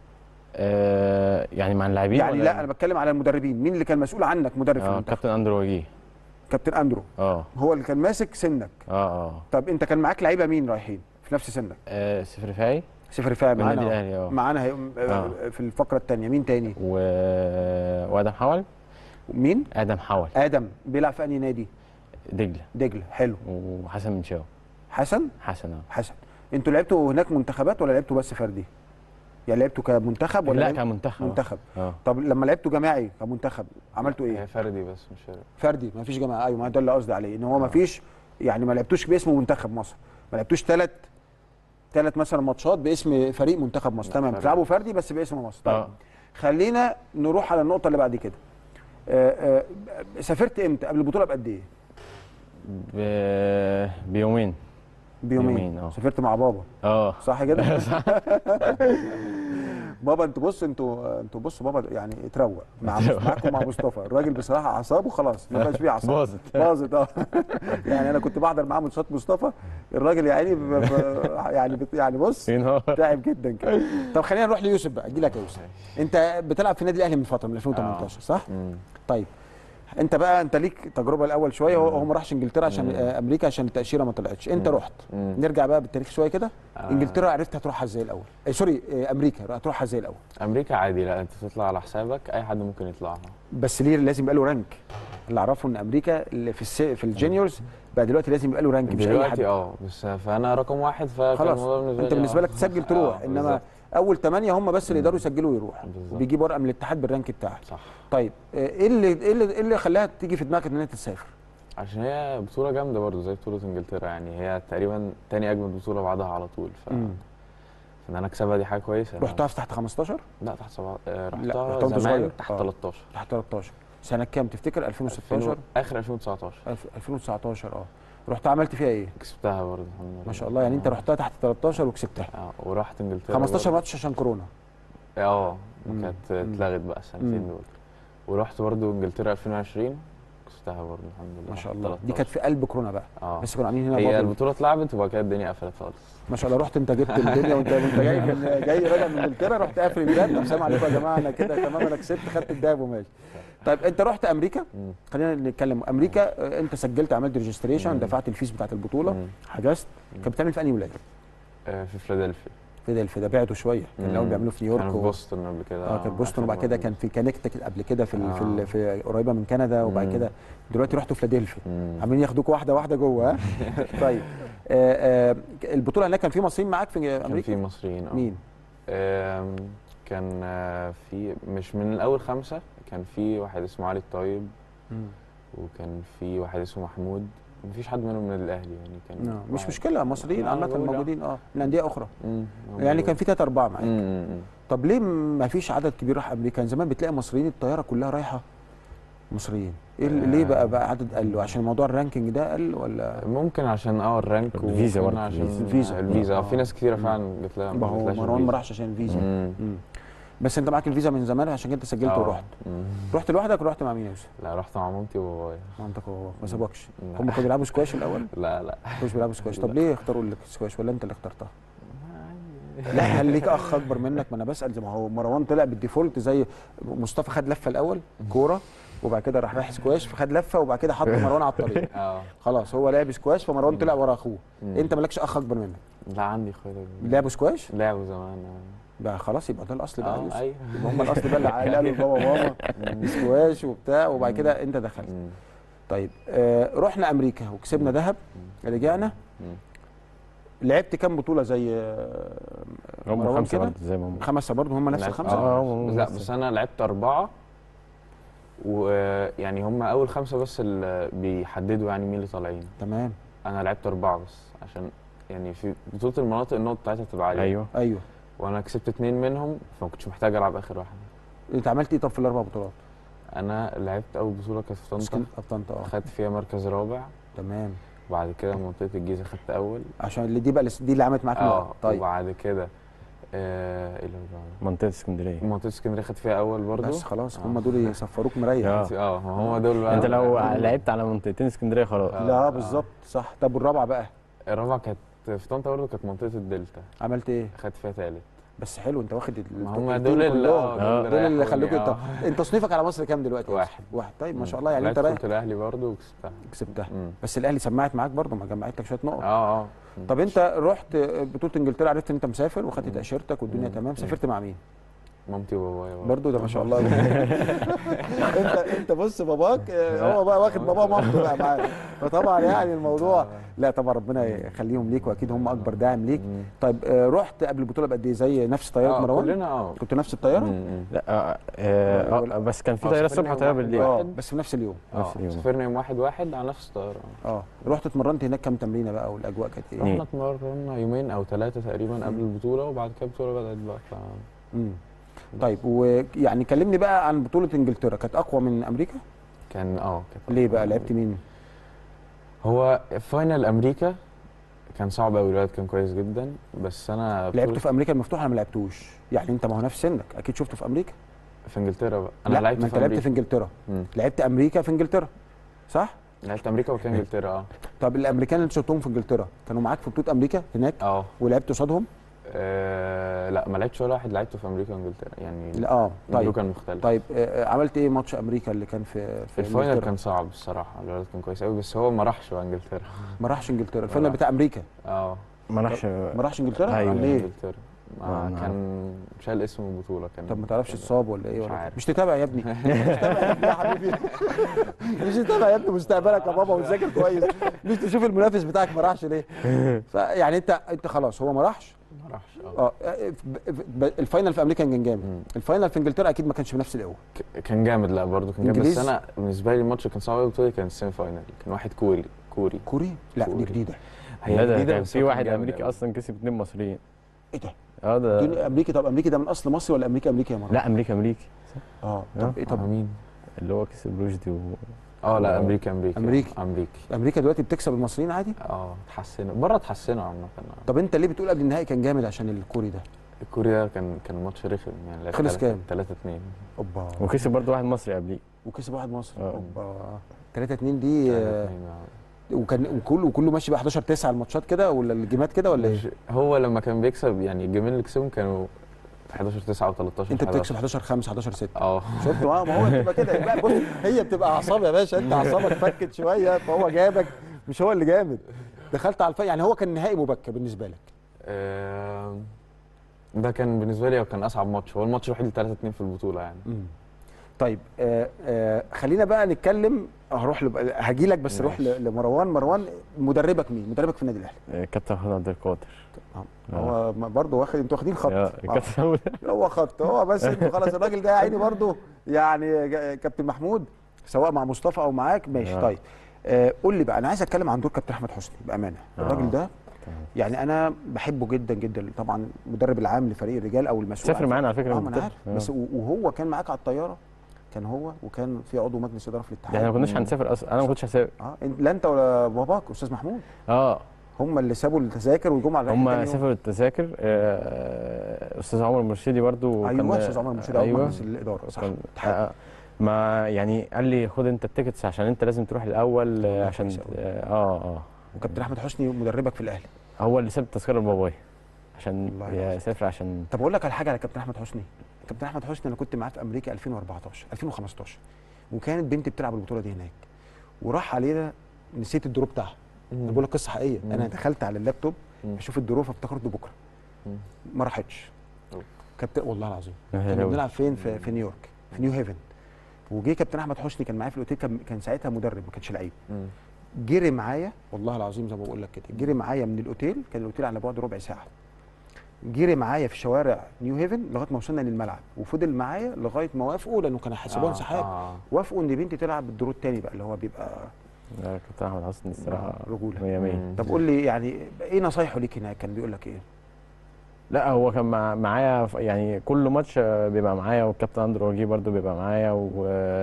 آه، يعني مع اللاعبين يعني ولا- لا انا بتكلم على المدربين مين اللي كان مسؤول عنك مدرب في اه المنتخب كابتن أندرو وجيه كابتن اندرو أه هو اللي كان ماسك سنك أه أه طب انت كان معاك لعيبه مين رايحين في نفس سنك آه، سفر فاي سفر رفاعي من معانا النادي أهو. الأهلي أه معانا هي... آه. في الفقره الثانيه مين تاني و... وادم حول مين ادم حول ادم بيلعب في انهي نادي دجله دجله حلو وحسن منشاوي حسن حسن اه حسن انتوا لعبتوا هناك منتخبات ولا لعبتوا بس فردي يعني لعبتوا كمنتخب ولا لا لعب- كمنتخب منتخب اه طب لما لعبتوا جماعي كمنتخب عملتوا ايه هي فردي بس مش فردي فردي ما فيش جماعه ايوه ما ده اللي قصدي عليه ان هو ما فيش يعني ما لعبتوش باسم منتخب مصر ما لعبتوش ثلاث ثلاث مثلا ماتشات باسم فريق منتخب مصر لا، تمام فردي. بتلعبوا فردي بس باسم مصر طيب اه خلينا نروح على النقطه اللي بعد كده آه، آه، سافرت امتى قبل البطوله بقد ايه ب... بيومين بيومين يومين، آه. سافرت مع بابا اه صح كده بابا انتوا بص انتوا انتوا بصوا بابا يعني اتروق مع معاكم مع مصطفى الراجل بصراحه اعصابه خلاص ما بقاش فيه اعصاب باظت. باظت اه يعني انا كنت بحضر معاه ماتشات مصطفى الراجل يعني ب... ب... يعني بت... يعني بص ينهار تعب جدا كده طب خلينا نروح ليوسف بقى اجي لك يا يوسف انت بتلعب في النادي الاهلي من فتره من 2018 صح مم. طيب انت بقى انت ليك تجربه الاول شويه هو هو ما راحش انجلترا عشان آه، امريكا عشان التاشيره ما طلعتش انت رحت مم. نرجع بقى بالتاريخ شويه كده آه. انجلترا عرفت هتروحها ازاي الاول آه سوري آه امريكا هتروحها ازاي الاول امريكا عادي لا انت تطلع على حسابك اي حد ممكن يطلعها بس ليه لازم يبقى له رانك اللي اعرفه ان امريكا اللي في الس... في الجونيورز بقى دلوقتي لازم يبقى له رانك مش اي حد دلوقتي اه بس فانا رقم واحد فكان خلاص الموضوع بالنسبه انت لي بالنسبه آه. لك تسجل تروح آه، انما بالظبط. اول ثمانيه هم بس اللي يقدروا يسجلوا ويروح بالظبط. وبيجيب ورقه من الاتحاد بالرانك بتاعك صح طيب آه، ايه اللي ايه اللي, إيه اللي خلاها تيجي في دماغك ان انت تسافر عشان هي بطوله جامده برضو زي بطوله انجلترا يعني هي تقريبا تاني اجمد بطوله بعدها على طول ف مم. فان انا اكسبها دي حاجه كويسه رحتها في تحت 15 لا تحت سبعة آه، لا، رحتها رحتها وانت زمان صغير. تحت آه. 13 تحت 13 سنه كام تفتكر 2016 2000 اخر 2019 الف- 2019 اه رحت عملت فيها ايه كسبتها برضه الحمد لله ما شاء الله يعني انت رحتها تحت 13 وكسبتها اه ورحت انجلترا 15 برضه. ماتش عشان كورونا اه مم. كانت مم. اتلغت بقى مم. السنتين دول ورحت برضه انجلترا 2020 كسبتها برضه الحمد لله ما شاء تحت الله دي 13. كانت في قلب كورونا بقى اه بس كانوا عاملين هنا هي برضه البطوله اتلعبت وبعد كده الدنيا قفلت خالص ما شاء الله رحت انت جبت الدنيا وانت وانت جاي من جاي راجع من انجلترا رحت قافل الباب طب سلام عليكم يا جماعه انا كده تمام انا كسبت خدت الدهب وماشي طيب انت رحت امريكا مم. خلينا نتكلم امريكا اه، انت سجلت عملت ريجستريشن مم. دفعت الفيس بتاعت البطوله مم. حجزت كانت بتعمل في انهي ولايه؟ آه، في فيلادلفيا فيلادلفيا ده بعته شويه كان مم. الاول بيعملوا في نيويورك كان في و- بوسطن قبل كده اه كان بوسطن آخر وبعد كده مرة. كان في كانكتيكت قبل كده في ال في, ال آه. في قريبه من كندا وبعد مم. كده دلوقتي رحتوا فيلادلفيا مم. عاملين ياخدوك واحده واحده جوه ها طيب آه آه البطوله هناك كان في مصريين معاك في كان امريكا في مصريين اه مين؟ آم، كان آه، في مش من الاول خمسه كان في واحد اسمه علي الطيب وكان في واحد اسمه محمود مفيش حد منهم من النادي الاهلي يعني كان آه، مش واحد. مشكله مصريين آه، عامه بقول آه. موجودين اه من انديه اخرى مم، يعني كان في ثلاثة أربعة معاك مم، مم، مم. طب ليه ما فيش عدد كبير راح أمريكا؟ كان زمان بتلاقي مصريين الطيارة كلها رايحة مصريين إيه اللي- ليه بقى بقى عدد قل عشان موضوع الرانكينج ده قل ولا ممكن عشان اه الرانك الفيزا وممكن برضه، عشان الفيزا. الفيزا آه. آه، في ناس كتيره فعلا جت لها ما هو جاتلهاش مروان ما الفيزا. راحش عشان الفيزا مم. مم. بس أنت معاك الفيزا من زمان عشان كده سجلت آه. ورحت مم. رحت لوحدك ولا رحت مع مين يا يوسف؟ لا رحت مع مامتي وبابايا مامتك وهو ما سابكش لا. هم كانوا بيلعبوا سكواش الأول؟ لا لا ما كانوش بيلعبوا سكواش طب لا. ليه اختاروا لك سكواش ولا أنت اللي اخترتها؟ لا هل ليك اخ اكبر منك ما انا بسال زي ما هو مروان طلع بالديفولت زي مصطفى خد لفه الاول كوره وبعد كده راح رايح سكواش فخد لفه وبعد كده حط مروان على الطريق اه خلاص هو لعب سكواش فمروان طلع ورا اخوه مم. انت مالكش اخ اكبر منك لا عندي اخويا لعبوا سكواش لعبوا زمان بقى خلاص يبقى ده الاصل بقى اه يوسف. ايوه يبقى هم الاصل بقى اللي قالوا بابا ماما سكواش وبتاع وبعد كده انت دخلت مم. طيب آه رحنا امريكا وكسبنا ذهب رجعنا مم. لعبت كام بطوله زي آه، هم مروان خمسه كده برضه زي ما هم خمسه برضه هم نفس لعبت- الخمسه آه، اه هم لا نفس- بس انا لعبت اربعه ويعني هم اول خمسه بس اللي بيحددوا يعني مين اللي طالعين تمام انا لعبت اربعه بس عشان يعني في بطوله المناطق النقط بتاعتها بتبقى عاليه ايوه ايوه وانا كسبت اتنين منهم فما كنتش محتاج العب اخر واحده انت عملت ايه طب في الاربع بطولات؟ انا لعبت اول بطوله كانت في طنطا اسكن طنطا اه خدت فيها مركز رابع تمام وبعد كده منطقه الجيزه خدت اول عشان اللي دي بقى دي اللي عملت معاك اه نقط. طيب وبعد كده آه ايه اللي بعده؟ منطقه اسكندريه منطقه اسكندريه خدت فيها اول برضه بس خلاص آه. هم دول يصفروك مريح آه. اه ما هم دول بقى انت لو لعبت على منطقتين اسكندريه خلاص آه. لا بالظبط صح طب والرابعه بقى الرابعه كانت في طنطا برضه كانت منطقه الدلتا عملت ايه؟ خدت فيها ثالث بس حلو انت واخد ال- ما هم التوب دول التيم اللي كلهم. اه دول اللي ريحوني، خلوك انت آه. انت تصنيفك على مصر كام دلوقتي؟ واحد. واحد طيب ما شاء الله يعني انت لعبت رايح بطولة الاهلي برضه وكسبتها كسبتها مم. بس الاهلي سمعت معاك برضه ما جمعت لك شويه نقط اه اه طب انت رحت بطوله انجلترا عرفت ان انت مسافر وخدت مم. تاشيرتك والدنيا مم. تمام مم. سافرت مع مين؟ مامتي وبابايا برضه. برضه ده ما شاء الله انت انت بص باباك آه، هو بقى واخد بابا ومامته بقى معاه فطبعا يعني الموضوع لا طبعا ربنا يخليهم ليك واكيد هم اكبر داعم ليك مم. طيب آه، رحت قبل البطوله بقد ايه زي نفس طياره آه، مروان كلنا اه كنت نفس الطياره مم. لا آه آه آه بس كان في آه، طياره سافرنا الصبح وطياره يوم بالليل واحد. اه بس في نفس اليوم اه نفس اليوم. سافرنا يوم واحد واحد على نفس الطياره اه رحت اتمرنت هناك كام تمرينه بقى والاجواء كانت ايه رحنا اتمرنا يومين او ثلاثه تقريبا قبل البطوله وبعد كده البطوله بدات بقى ف مم. طيب ويعني كلمني بقى عن بطوله انجلترا كانت اقوى من امريكا كان اه كانت ليه بقى لعبت مين هو فاينل امريكا كان صعب قوي الولد كان كويس جدا بس انا لعبته في امريكا المفتوحه ولا ما لعبتوش يعني انت ما هو نفس سنك اكيد شفته في امريكا في انجلترا بقى انا لا، لعبت ما انت في لعبت امريكا في انجلترا مم. لعبت امريكا في انجلترا صح لعبت امريكا وكان انجلترا اه طب الامريكان اللي انت شفتهم في انجلترا كانوا معاك في بطوله امريكا هناك اه ولعبت قصادهم آه، لا ما لعبتش ولا واحد لعبته في امريكا وانجلترا يعني لا اه الجو طيب كان مختلف طيب آه، آه، عملت ايه ماتش امريكا اللي كان في في الفاينل إنجلترا؟ كان صعب الصراحه الولد كان كويس قوي بس هو ما راحش بقى انجلترا ما راحش انجلترا الفاينل راح. بتاع امريكا اه ما راحش ما راحش انجلترا أيوة. ليه انجلترا آه، آه أنا كان شال اسم البطوله كان طب ما تعرفش كان- اتصاب ولا ايه مش ولا عارف. مش تتابع يا ابني مش تتابع يا ابني يا حبيبي مش تتابع يا ابني مستقبلك يا بابا وتذاكر كويس مش تشوف المنافس بتاعك ما راحش ليه فيعني انت انت خلاص هو ما راحش ما راحش اه اه ب- ب- الفاينل في امريكا كان جامد مم. الفاينل في انجلترا اكيد ما كانش بنفس القوه ك- كان جامد لا برضه كان جامد بس إنجليز؟ انا بالنسبه لي الماتش كان صعب قوي البطوله كان السيمي فاينل كان واحد كوري كوري كوري لا دي كوري. جديده لا ده جديدة كان بس في هو واحد جامد امريكي قوي. اصلا كسب اتنين مصريين ايه ده اه ده دول امريكي طب امريكي ده من اصل مصري ولا امريكا امريكا يا مرة لا امريكا امريكي اه آه. طب ايه طب طب مين اللي هو كسب رشدي و... اه لا آه. امريكا امريكا أمريكي. امريكي امريكا دلوقتي بتكسب المصريين عادي اه اتحسنوا بره اتحسنوا عامه طب انت ليه بتقول قبل النهائي كان جامد عشان الكوري ده الكوري ده كان كان ماتش رخم يعني لعب خلص تلاتة- كام؟ 3 2 اوبا وكسب برضه واحد مصري قبليه وكسب واحد مصري آه. اوبا 3 2 دي آه، وكان وكله وكله ماشي بقى 11 9 الماتشات كده ولا الجيمات كده ولا ايه؟ هو لما كان بيكسب يعني الجيمين اللي كسبهم كانوا 11 9 و13 انت بتكسب 11 5 11 6 اه شفت ما ما هو بتبقى كده يبقى بص هي بتبقى اعصاب يا باشا انت اعصابك فكت شويه فهو جابك مش هو اللي جامد دخلت على الف... يعني هو كان نهائي مبكر بالنسبه لك آم، ده كان بالنسبه لي كان اصعب ماتش هو الماتش الوحيد اللي 3 2 في البطوله يعني مم. طيب آه آه خلينا بقى نتكلم هروح لب... هاجي لك بس روح ماشي. ل- لمروان مروان مدربك مين؟ مدربك في النادي الاهلي آه، كابتن محمد عبد القادر هو برضه واخد انتوا واخدين خط آه، آه. كابتن محمد هو خط هو بس انتوا خلاص الراجل ده يا عيني برضه يعني جا- كابتن محمود سواء مع مصطفى او معاك ماشي آه. طيب آه قول لي بقى انا عايز اتكلم عن دور كابتن احمد حسني بامانه آه. الراجل ده تمام. يعني انا بحبه جدا جدا طبعا المدرب العام لفريق الرجال او المسؤول سافر عن- معانا على فكره اه من ما انا البطولة. عارف بس و- وهو كان معاك على الطياره كان هو وكان في عضو مجلس اداره في ده احنا ما الاتحاد كناش هنسافر اصلا انا ما كنتش هسافر اه انت- لا انت ولا باباك استاذ محمود اه هم اللي سابوا التذاكر وجم على الرحلة هم تاني يوم. سافروا التذاكر آه، استاذ عمر المرشدي برضو ايوه كان- استاذ عمر المرشد ايوه ايوه مجلس الاداره صح كان الاتحاد. آه، ما يعني قال لي خد انت التيكتس عشان انت لازم تروح الاول آه، والله عشان كويس أوي. اه اه وكابتن احمد حسني مدربك في الاهلي هو اللي ساب التذكره لبابايا عشان الله يعافيك. يسافر عشان طب اقول لك على حاجه على كابتن احمد حسني كابتن احمد حسني انا كنت معاه في امريكا 2014 2015 وكانت بنتي بتلعب البطوله دي هناك وراح علينا نسيت الدرو بتاعها انا بقول لك قصه حقيقيه مم. انا دخلت على اللابتوب مم. اشوف الدرو فافتكرته بكره مم. ما راحتش أوه. كابتن والله العظيم يا كنا لهوي. بنلعب فين في, في نيويورك في نيو هيفن وجه كابتن احمد حسني كان معايا في الاوتيل كان, كان ساعتها مدرب ما كانش لعيب مم. جري معايا والله العظيم زي ما بقول لك كده جري معايا من الاوتيل كان الاوتيل على بعد ربع ساعه جري معايا في شوارع نيو هيفن لغايه ما وصلنا للملعب وفضل معايا لغايه ما وافقوا لانه كان هيحسبوها آه، انسحاب آه. وافقوا ان بنتي تلعب بالدور الثاني بقى اللي هو بيبقى لا، كابتن احمد حسني الصراحه رجوله 100 100 مم. طب قول لي يعني ايه نصايحه ليك هناك كان بيقول لك ايه لا هو كان مع معايا ف- يعني كل ماتش آه، بيبقى معايا والكابتن اندرو وجيه برضو بيبقى معايا و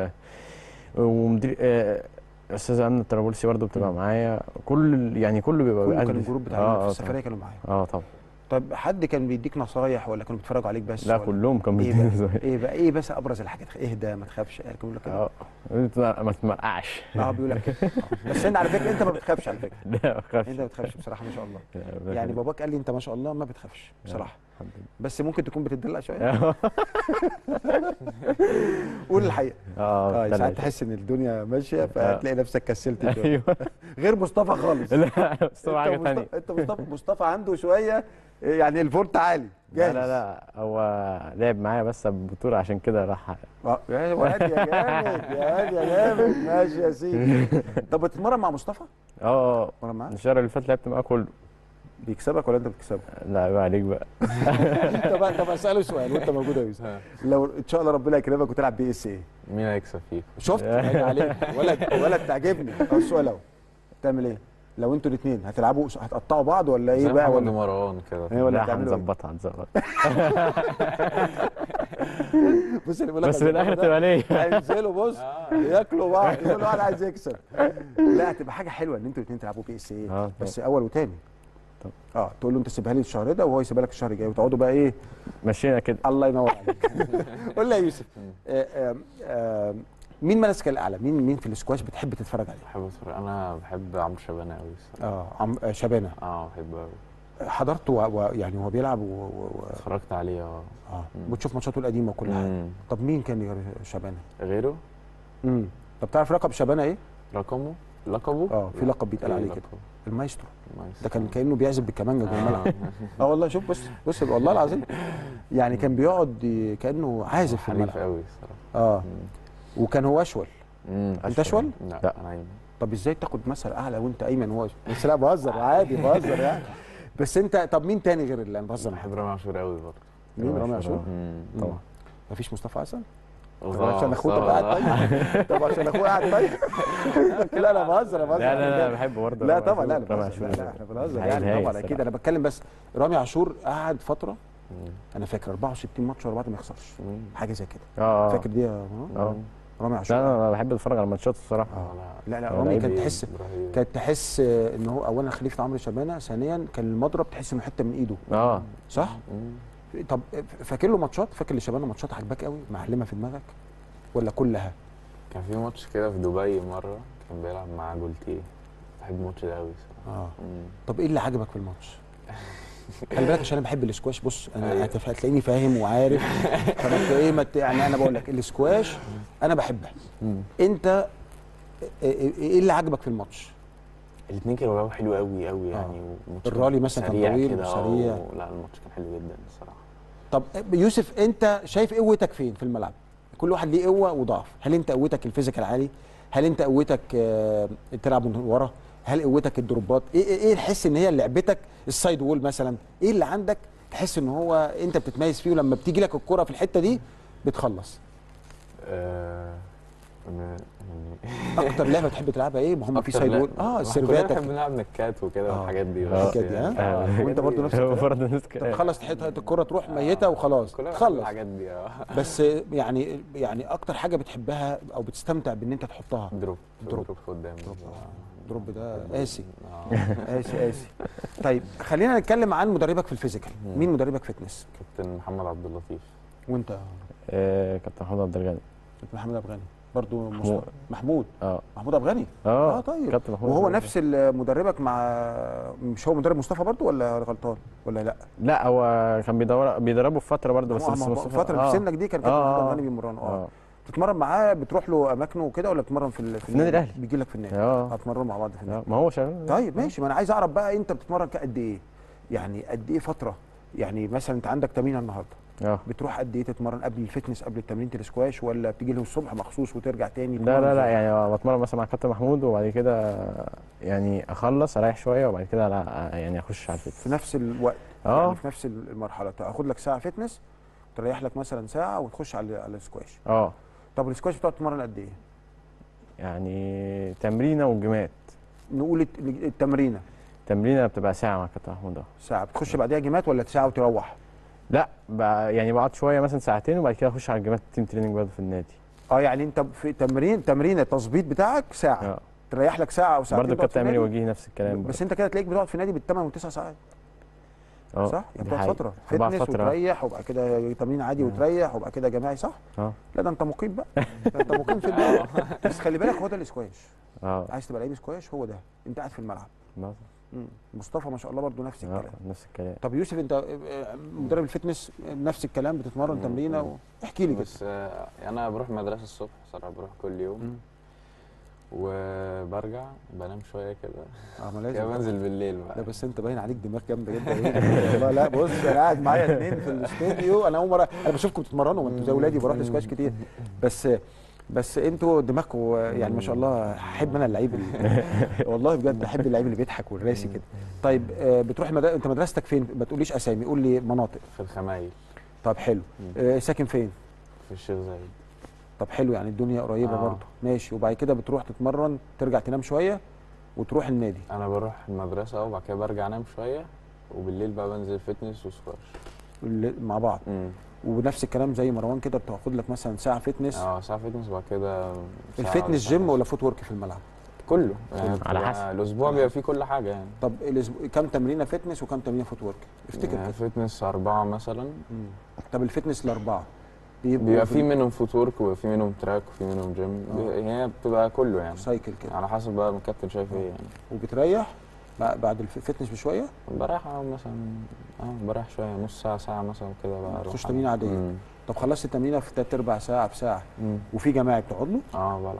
ومدير آه، استاذ امن الطرابلسي برضو بتبقى مم. معايا كل يعني كله بيبقى كله كان بيأدي. الجروب بتاع اه في اه السفريه كانوا معايا طبعا اه طبعا طب حد كان بيديك نصايح ولا كانوا بيتفرجوا عليك بس لا ولا؟ كلهم كانوا ايه بيديني بقى زي- ايه بقى ايه بس ابرز الحاجات اهدى ما تخافش كانوا بيقول لك كده اه انت ما تمرقعش اه بيقول لك كده آه. بس انت على فكره انت ما بتخافش على فكره لا ما تخافش انت ما بتخافش بصراحه ما شاء الله لا، يعني باباك قال لي انت ما شاء الله ما بتخافش بصراحه الحمد بس ممكن تكون بتدلع شويه لله قول الحقيقه اه اه دلع ساعات شوية. تحس ان الدنيا ماشيه فتلاقي نفسك كسلت شوية. ايوه غير مصطفى خالص لا بس هو انت حاجه ومصطفى- ثانيه انت مصطفى مصطفى عنده شويه يعني الفولت عالي لا جاهز لا لا هو لعب معايا بس ببطوله عشان كده راح اه يا واد يا جامد يا واد يا جامد ماشي يا سيدي طب بتتمرن مع مصطفى؟ اه بتتمرن معاه؟ الشهر اللي فات لعبت معاه كله بيكسبك ولا انت بتكسبه؟ لا عيب عليك بقى طب طب اساله سؤال وانت موجود يا يوسف ها. لو ان شاء الله ربنا يكرمك وتلعب بي اس ايه؟ مين هيكسب فيكم؟ شفت يعني عليك ولد ولد تعجبني أهو السؤال اهو تعمل ايه؟ لو انتوا الاثنين هتلعبوا هتقطعوا بعض ولا ايه زي بقى محمد ولا مروان كده ايه ولا لا هتعملوا ايه؟ هنظبطها هنظبطها بص اللي بيقول لك بس في الاخر تبقى ليا هينزلوا بص آه. ياكلوا بعض كل واحد عايز يكسب لا هتبقى حاجه حلوه ان انتوا الاثنين تلعبوا بي اس ايه اه بس اول وتاني طب. اه تقول له انت سيبها لي الشهر ده وهو يسيبها لك الشهر الجاي وتقعدوا بقى ايه مشينا كده الله ينور عليك قول لي يا يوسف آه، آه، آه، مين ملاسك الاعلى مين مين في الاسكواش بتحب تتفرج عليه بحب اتفرج انا بحب عمرو شبانه قوي الصراحه اه عم آه، شبانه اه بحبه قوي حضرته و- و- يعني هو بيلعب و... و... و... اتفرجت عليه اه اه مم. بتشوف ماتشاته القديمه وكل حاجه مم. طب مين كان غير شبانه غيره امم طب تعرف لقب شبانه ايه رقمه لقبه اه في لا. لقب بيتقال إيه عليه كده لقبه؟ المايسترو مايسترو. ده كان كانه بيعزف بالكمانجه جوه الملعب آه. اه والله شوف بص بص والله العظيم يعني كان بيقعد ي- كانه عازف في حريف الملعب قوي الصراحه اه وكان هو اشول مم. انت اشول لا لا. انا ايمن طب ازاي تاخد مثل اعلى وانت ايمن وهو أشول؟ بس لا بهزر عادي بهزر يعني بس انت طب مين تاني غير اللي انا بهزر معاه بحب رامي عاشور قوي برضه مين رامي رامي عاشور. عاشور مم. طبعا مفيش مصطفى حسن طب وطبعاً عشان اخوه طب مصطفى. قاعد طيب طب عشان اخوه قاعد طيب لا انا بهزر انا بهزر لا لا لا بحبه برضه لا رامي طبعا لا عاشور. لا رامي بهزر. لا عاشور. لا احنا بنهزر هايل يعني هايل طبعا اكيد الصراحة. انا بتكلم بس رامي عاشور قعد فتره مم. انا فاكر 64 ماتش ورا بعض ما يخسرش مم. حاجه زي كده اه فاكر دي يا منى؟ اه رامي لا عاشور انا أنا بحب اتفرج على ماتشات الصراحه آه. لا لا آه، رامي لعيب كانت إيه؟ تحس رهيب. كانت تحس آه، ان هو اولا خليفه عمرو شبانه ثانيا كان المضرب تحس انه حته من ايده اه صح مم. طب فاكر له ماتشات فاكر لشبانه ماتشات عجباك قوي معلمه في دماغك ولا كلها كان في ماتش كده في دبي مره كان بيلعب مع جولتيه بحب الماتش ده قوي الصراحه اه مم. طب ايه اللي عجبك في الماتش خلي بالك عشان انا بحب الاسكواش بص انا أيوة. هتف- هتلاقيني فاهم وعارف فما ت- ايه ما ت- يعني انا بقول لك الاسكواش انا بحبها مم. انت ايه إيه اللي عجبك في الماتش الاثنين كانوا بيلعبوا حلو قوي قوي آه. يعني والماتش الرالي كان مثلا كان سريع طويل كده، آه، وسريع. لا الماتش كان حلو جدا الصراحه طب يوسف انت شايف قوتك فين في الملعب كل واحد ليه قوه وضعف هل انت قوتك الفيزيكال عالي هل انت قوتك آه، تلعب من ورا هل قوتك الدروبات ايه ايه إيه الحس ان هي لعبتك السايد وول مثلا ايه اللي عندك تحس ان هو انت بتتميز فيه ولما بتيجي لك الكره في الحته دي بتخلص آه، أنا- يعني اكتر لعبه تحب تلعبها ايه ما هم في أكتر سايد لا- وول اه كلنا السيرفات بنحب نلعب نكات وكده آه. والحاجات دي آه. بس النكات دي، ها؟ يعني- آه. الحاجات وأنت دي برضو نفس هو الكلام؟ برضه نفس الكلام تخلص حته الكره تروح ميته وخلاص كلنا بنحب تخلص الحاجات دي اه بس يعني يعني اكتر حاجه بتحبها او بتستمتع بان انت تحطها دروب دروب. دروب قدام دروب ده قاسي آه. قاسي قاسي طيب خلينا نتكلم عن مدربك في الفيزيكال مم. مين مدربك فتنس كابتن محمد عبد اللطيف وانت آه، كابتن محمود عبد الغني كابتن محمود ابو غني برضه محمود. محمود اه محمود ابو غني اه اه طيب كابتن محمود وهو عبد الغني. نفس ال- مدربك مع مش هو مدرب مصطفى برضه ولا غلطان ولا لا لا هو كان بيدور بيدربه في فتره برضه بس هو- لسه هو مصطفى فتره آه. في سنك دي كان كابتن آه، محمود ابو آه. غني بيمرنه اه اه بتتمرن معاه بتروح له اماكنه وكده ولا بتتمرن في ال- في النادي الأهلي. بيجي لك في النادي اه هتمرنوا مع بعض في النادي آه، ما هو شغال طيب ماشي ما انا عايز اعرف بقى انت بتتمرن قد ايه يعني قد ايه فتره يعني مثلا انت عندك تمرين النهارده اه بتروح قد ايه تتمرن قبل الفتنس قبل تمرينه الاسكواش ولا بتيجي له الصبح مخصوص وترجع تاني لا تتمرن لا لا إزاي؟ يعني بتمرن مثلا مع كابتن محمود وبعد كده يعني اخلص اريح شويه وبعد كده لا يعني اخش على في الفتنس نفس الوقت اه يعني في نفس المرحله تاخد لك ساعه فتنس تريح لك مثلا ساعه وتخش على على الاسكواش اه طب الاسكواش بتقعد تتمرن قد ايه يعني تمرينه وجيمات نقول الت- التمرينه تمرينه بتبقى ساعه مع كابتن محمود اه ساعه بتخش بعديها جيمات ولا ساعه وتروح لا بقى يعني بقعد شويه مثلا ساعتين وبعد كده اخش على الجيمات التيم تريننج برضه في النادي اه يعني انت في تمرين تمرين التظبيط بتاعك ساعه اه تريح لك ساعه او ساعتين برضه تقعد في الكابتن امير النادي. وجيه نفس الكلام بس برضه انت كده تلاقيك بتقعد في النادي بالثمان والتسع ساعات اه صح؟ يعني دي بتقعد حقيقة. فتره بقعد فتنس فترة. وتريح وبعد كده تمرين عادي آه. وتريح وبعد كده جماعي صح؟ اه لا ده انت مقيم بقى ده انت مقيم في الدنيا بس خلي بالك هو ده الاسكواش اه عايز تبقى لعيب اسكواش هو ده انت قاعد في الملعب بس- مم. مصطفى ما شاء الله برضو نفس اه الكلام نفس الكلام طب يوسف انت آه، مدرب الفتنس نفس الكلام بتتمرن مم. تمرينه و... احكي لي كده بس آه، انا بروح مدرسه الصبح صراحه بروح كل يوم مم. وبرجع بنام شويه كده اه ما كده لازم بنزل بالليل لا بقى بس انت باين عليك دماغ جامده جدا إيه؟ والله لا بص انا قاعد معايا اثنين في الاستوديو انا اول مره انا بشوفكم بتتمرنوا ما انتوا زي اولادي بروح السكواش كتير بس بس انتوا دماغكم يعني ما شاء الله احب انا اللعيب اللي والله بجد احب اللعيب اللي بيضحك والراسي كده طيب آه، بتروح المد... انت مدرستك فين ما تقوليش اسامي قول لي مناطق في الخمايل طب حلو آه، ساكن فين في الشيخ زايد طب حلو يعني الدنيا قريبه آه. برضه ماشي وبعد كده بتروح تتمرن ترجع تنام شويه وتروح النادي انا بروح المدرسه وبعد كده برجع انام شويه وبالليل بقى بنزل فتنس وسكواش اللي- مع بعض امم ونفس الكلام زي مروان كده بتاخد لك مثلا ساعه فتنس اه ساعه فتنس وبعد كده ساعة الفتنس ولا جيم ساعة. ولا فوت ورك في الملعب كله يعني على بتبقى حسب. الاسبوع بيبقى فيه كل حاجه يعني طب الأسبوع- كام تمرينه فتنس وكام تمرينه فوت ورك افتكر يعني كده فتنس اربعه مثلا مم. طب الفتنس الاربعه بيبقى في منهم فوت ورك وبيبقى في منهم تراك وفي منهم جيم آه. بي- هي بتبقى كله يعني سايكل كده على حسب بقى الكابتن شايف ايه يعني وبتريح بع- بعد الفتنس بشويه بريح اه مثلا اه بريح شويه نص ساعه ساعه مثلا كده بقى تخش أروح تمرين ألعب. عادية. مم. طب خلصت التمرينه في تلات ارباع ساعه بساعه مم. وفي جماعي بتقعد له اه بلعب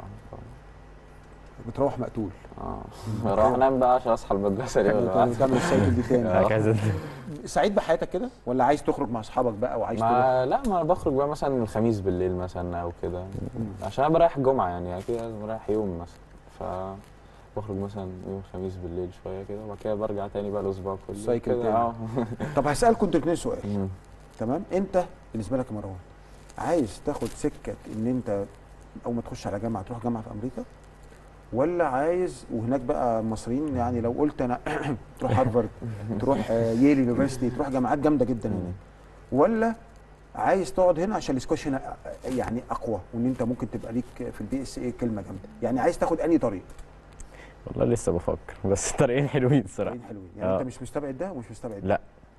بتروح مقتول اه بروح انام بقى عشان اصحى المدرسه دي ولا تعمل تعمل السايكل دي تاني هكذا سعيد بحياتك كده ولا عايز تخرج مع اصحابك بقى وعايز تروح ما لا ما انا بخرج بقى مثلا الخميس بالليل مثلا او كده مم. عشان انا بريح الجمعه يعني اكيد لازم اريح يوم مثلا ف بخرج مثلا يوم الخميس بالليل شويه كده وبعد كده برجع تاني بقى الاسبوع كله سايكل كده تاني. اه طب هسالكم انتوا الاثنين سؤال مم. تمام انت بالنسبه لك يا مروان عايز تاخد سكه ان انت اول ما تخش على جامعه تروح جامعه في امريكا ولا عايز وهناك بقى المصريين يعني لو قلت انا تروح هارفارد تروح آه، ييل يونيفرستي تروح جامعات جامده جدا هناك ولا عايز تقعد هنا عشان السكواش هنا آه، يعني اقوى وان انت ممكن تبقى ليك في البي اس اي كلمه جامده يعني عايز تاخد انهي طريق والله لسه بفكر بس طريقين حلوين الصراحه طريقين حلوين يعني آه. انت مش مستبعد ده ومش مستبعد ده لا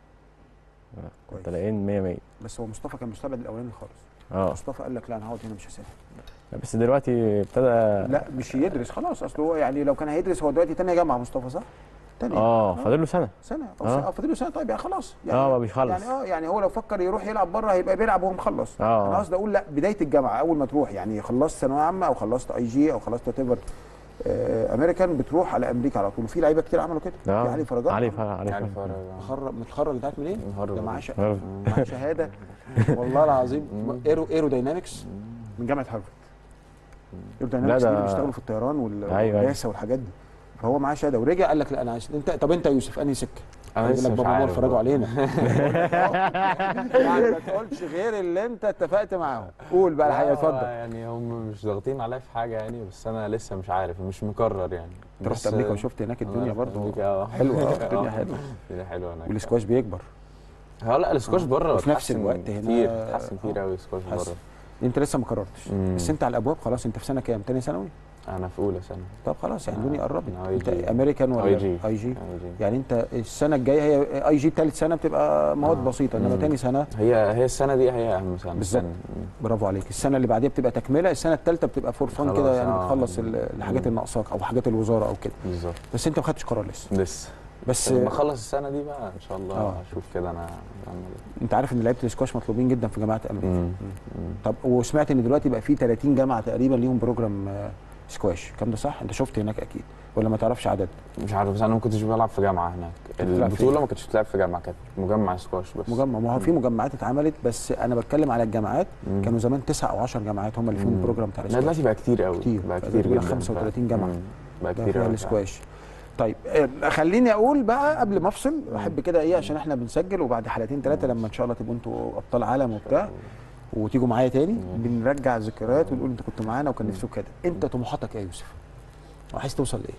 كويس طريقين 100 100 بس هو مصطفى كان مستبعد الاولاني خالص اه مصطفى قال لك لا انا هقعد هنا مش هسافر بس دلوقتي ابتدى لا مش يدرس خلاص اصل هو يعني لو كان هيدرس هو دلوقتي تانية جامعه مصطفى صح؟ تانية اه فاضل له سنه سنه او آه. سنه اه فاضل له سنه طيب يعني خلاص يعني اه ما بيخلص يعني اه يعني هو لو فكر يروح يلعب بره هيبقى بيلعب وهو مخلص آه. انا قصدي اقول لا بدايه الجامعه اول ما تروح يعني خلصت ثانويه عامه او خلصت اي جي او خلصت تيفر امريكان بتروح على امريكا على طول وفي لعيبه كتير عملوا كده في اه علي فرجات علي عمل. فرج علي يعني فرج فرق متخرج متخرج انت عارف منين؟ هارفارد. ده معاه شه- هارفارد. معاه شهاده والله العظيم مم. ايرو ايرو داينامكس من جامعه هارفارد ايرو داينامكس لا دي ده- اللي بيشتغلوا في الطيران وال- أيوة، أيوة. والرئاسه والحاجات دي فهو معاه شهاده ورجع قال لك لا انا عايز انت طب انت يا يوسف انهي سكه؟ انا يقول لسه لك مش بابا ماما عارف اتفرجوا بقى. علينا يعني ما تقولش غير اللي انت اتفقت معاهم قول بقى الحقيقه لا، اتفضل يعني هم مش ضاغطين عليا في حاجه يعني بس انا لسه مش عارف مش مقرر يعني انت رحت بس- امريكا وشفت هناك الدنيا أنا رحت برضه أمريكا، اه حلوه اه الدنيا آه. حلوه الدنيا حلوه هناك والسكواش بيكبر اه لا السكواش آه. بره وفي نفس اتحسن الوقت هنا- كتير اتحسن كتير آه. قوي السكواش حسن. بره انت لسه ما قررتش مم. بس انت على الابواب خلاص انت في سنه كام؟ تاني ثانوي؟ انا في اولى سنه طب خلاص يعني الدنيا آه. قربت أنا انت IG. امريكان ولا اي جي اي جي آي جي. يعني انت السنه الجايه هي اي جي ثالث سنه بتبقى مواد آه. بسيطه انما مم. تاني سنه هي هي السنه دي هي اهم سنه بالظبط. السنة. برافو عليك السنه اللي بعديها بتبقى تكمله السنه الثالثه بتبقى فور فان خلاص، كده يعني آه. بتخلص ال- الحاجات مم. اللي ناقصاك او حاجات الوزاره او كده بالظبط بس انت ما خدتش قرار لسه لسه بس لما اخلص السنه دي بقى ان شاء الله آه. اشوف كده انا اعمل ايه انت عارف ان لعيبه السكواش مطلوبين جدا في جامعات امريكا مم. طب وسمعت ان دلوقتي بقى في 30 جامعه تقريبا ليهم بروجرام آه، سكواش الكلام ده صح انت شفت هناك اكيد ولا ما تعرفش عدد مش عارف بس انا ما كنتش بلعب في جامعه هناك بتلعب البطوله فين؟ ما كنتش بتلعب في جامعه كانت مجمع سكواش بس مجمع ما هو في مجمعات اتعملت بس انا بتكلم على الجامعات مم. كانوا زمان تسع او 10 جامعات هم اللي فيهم مم. البروجرام بتاع لا السكواش دلوقتي بقى كتير قوي كتير. بقى بقى كتير تقريباً جدا 35 جامعة. مم. بقى ده كتير فيها قوي السكواش طيب آه، خليني اقول بقى قبل ما افصل احب كده ايه عشان احنا بنسجل وبعد حلقتين ثلاثه لما ان شاء الله تبقوا انتوا ابطال عالم وبتاع وتيجوا معايا تاني مم. بنرجع ذكريات ونقول انت كنت معانا وكان مم. نفسك كده انت طموحاتك ايه يا يوسف وعايز توصل لايه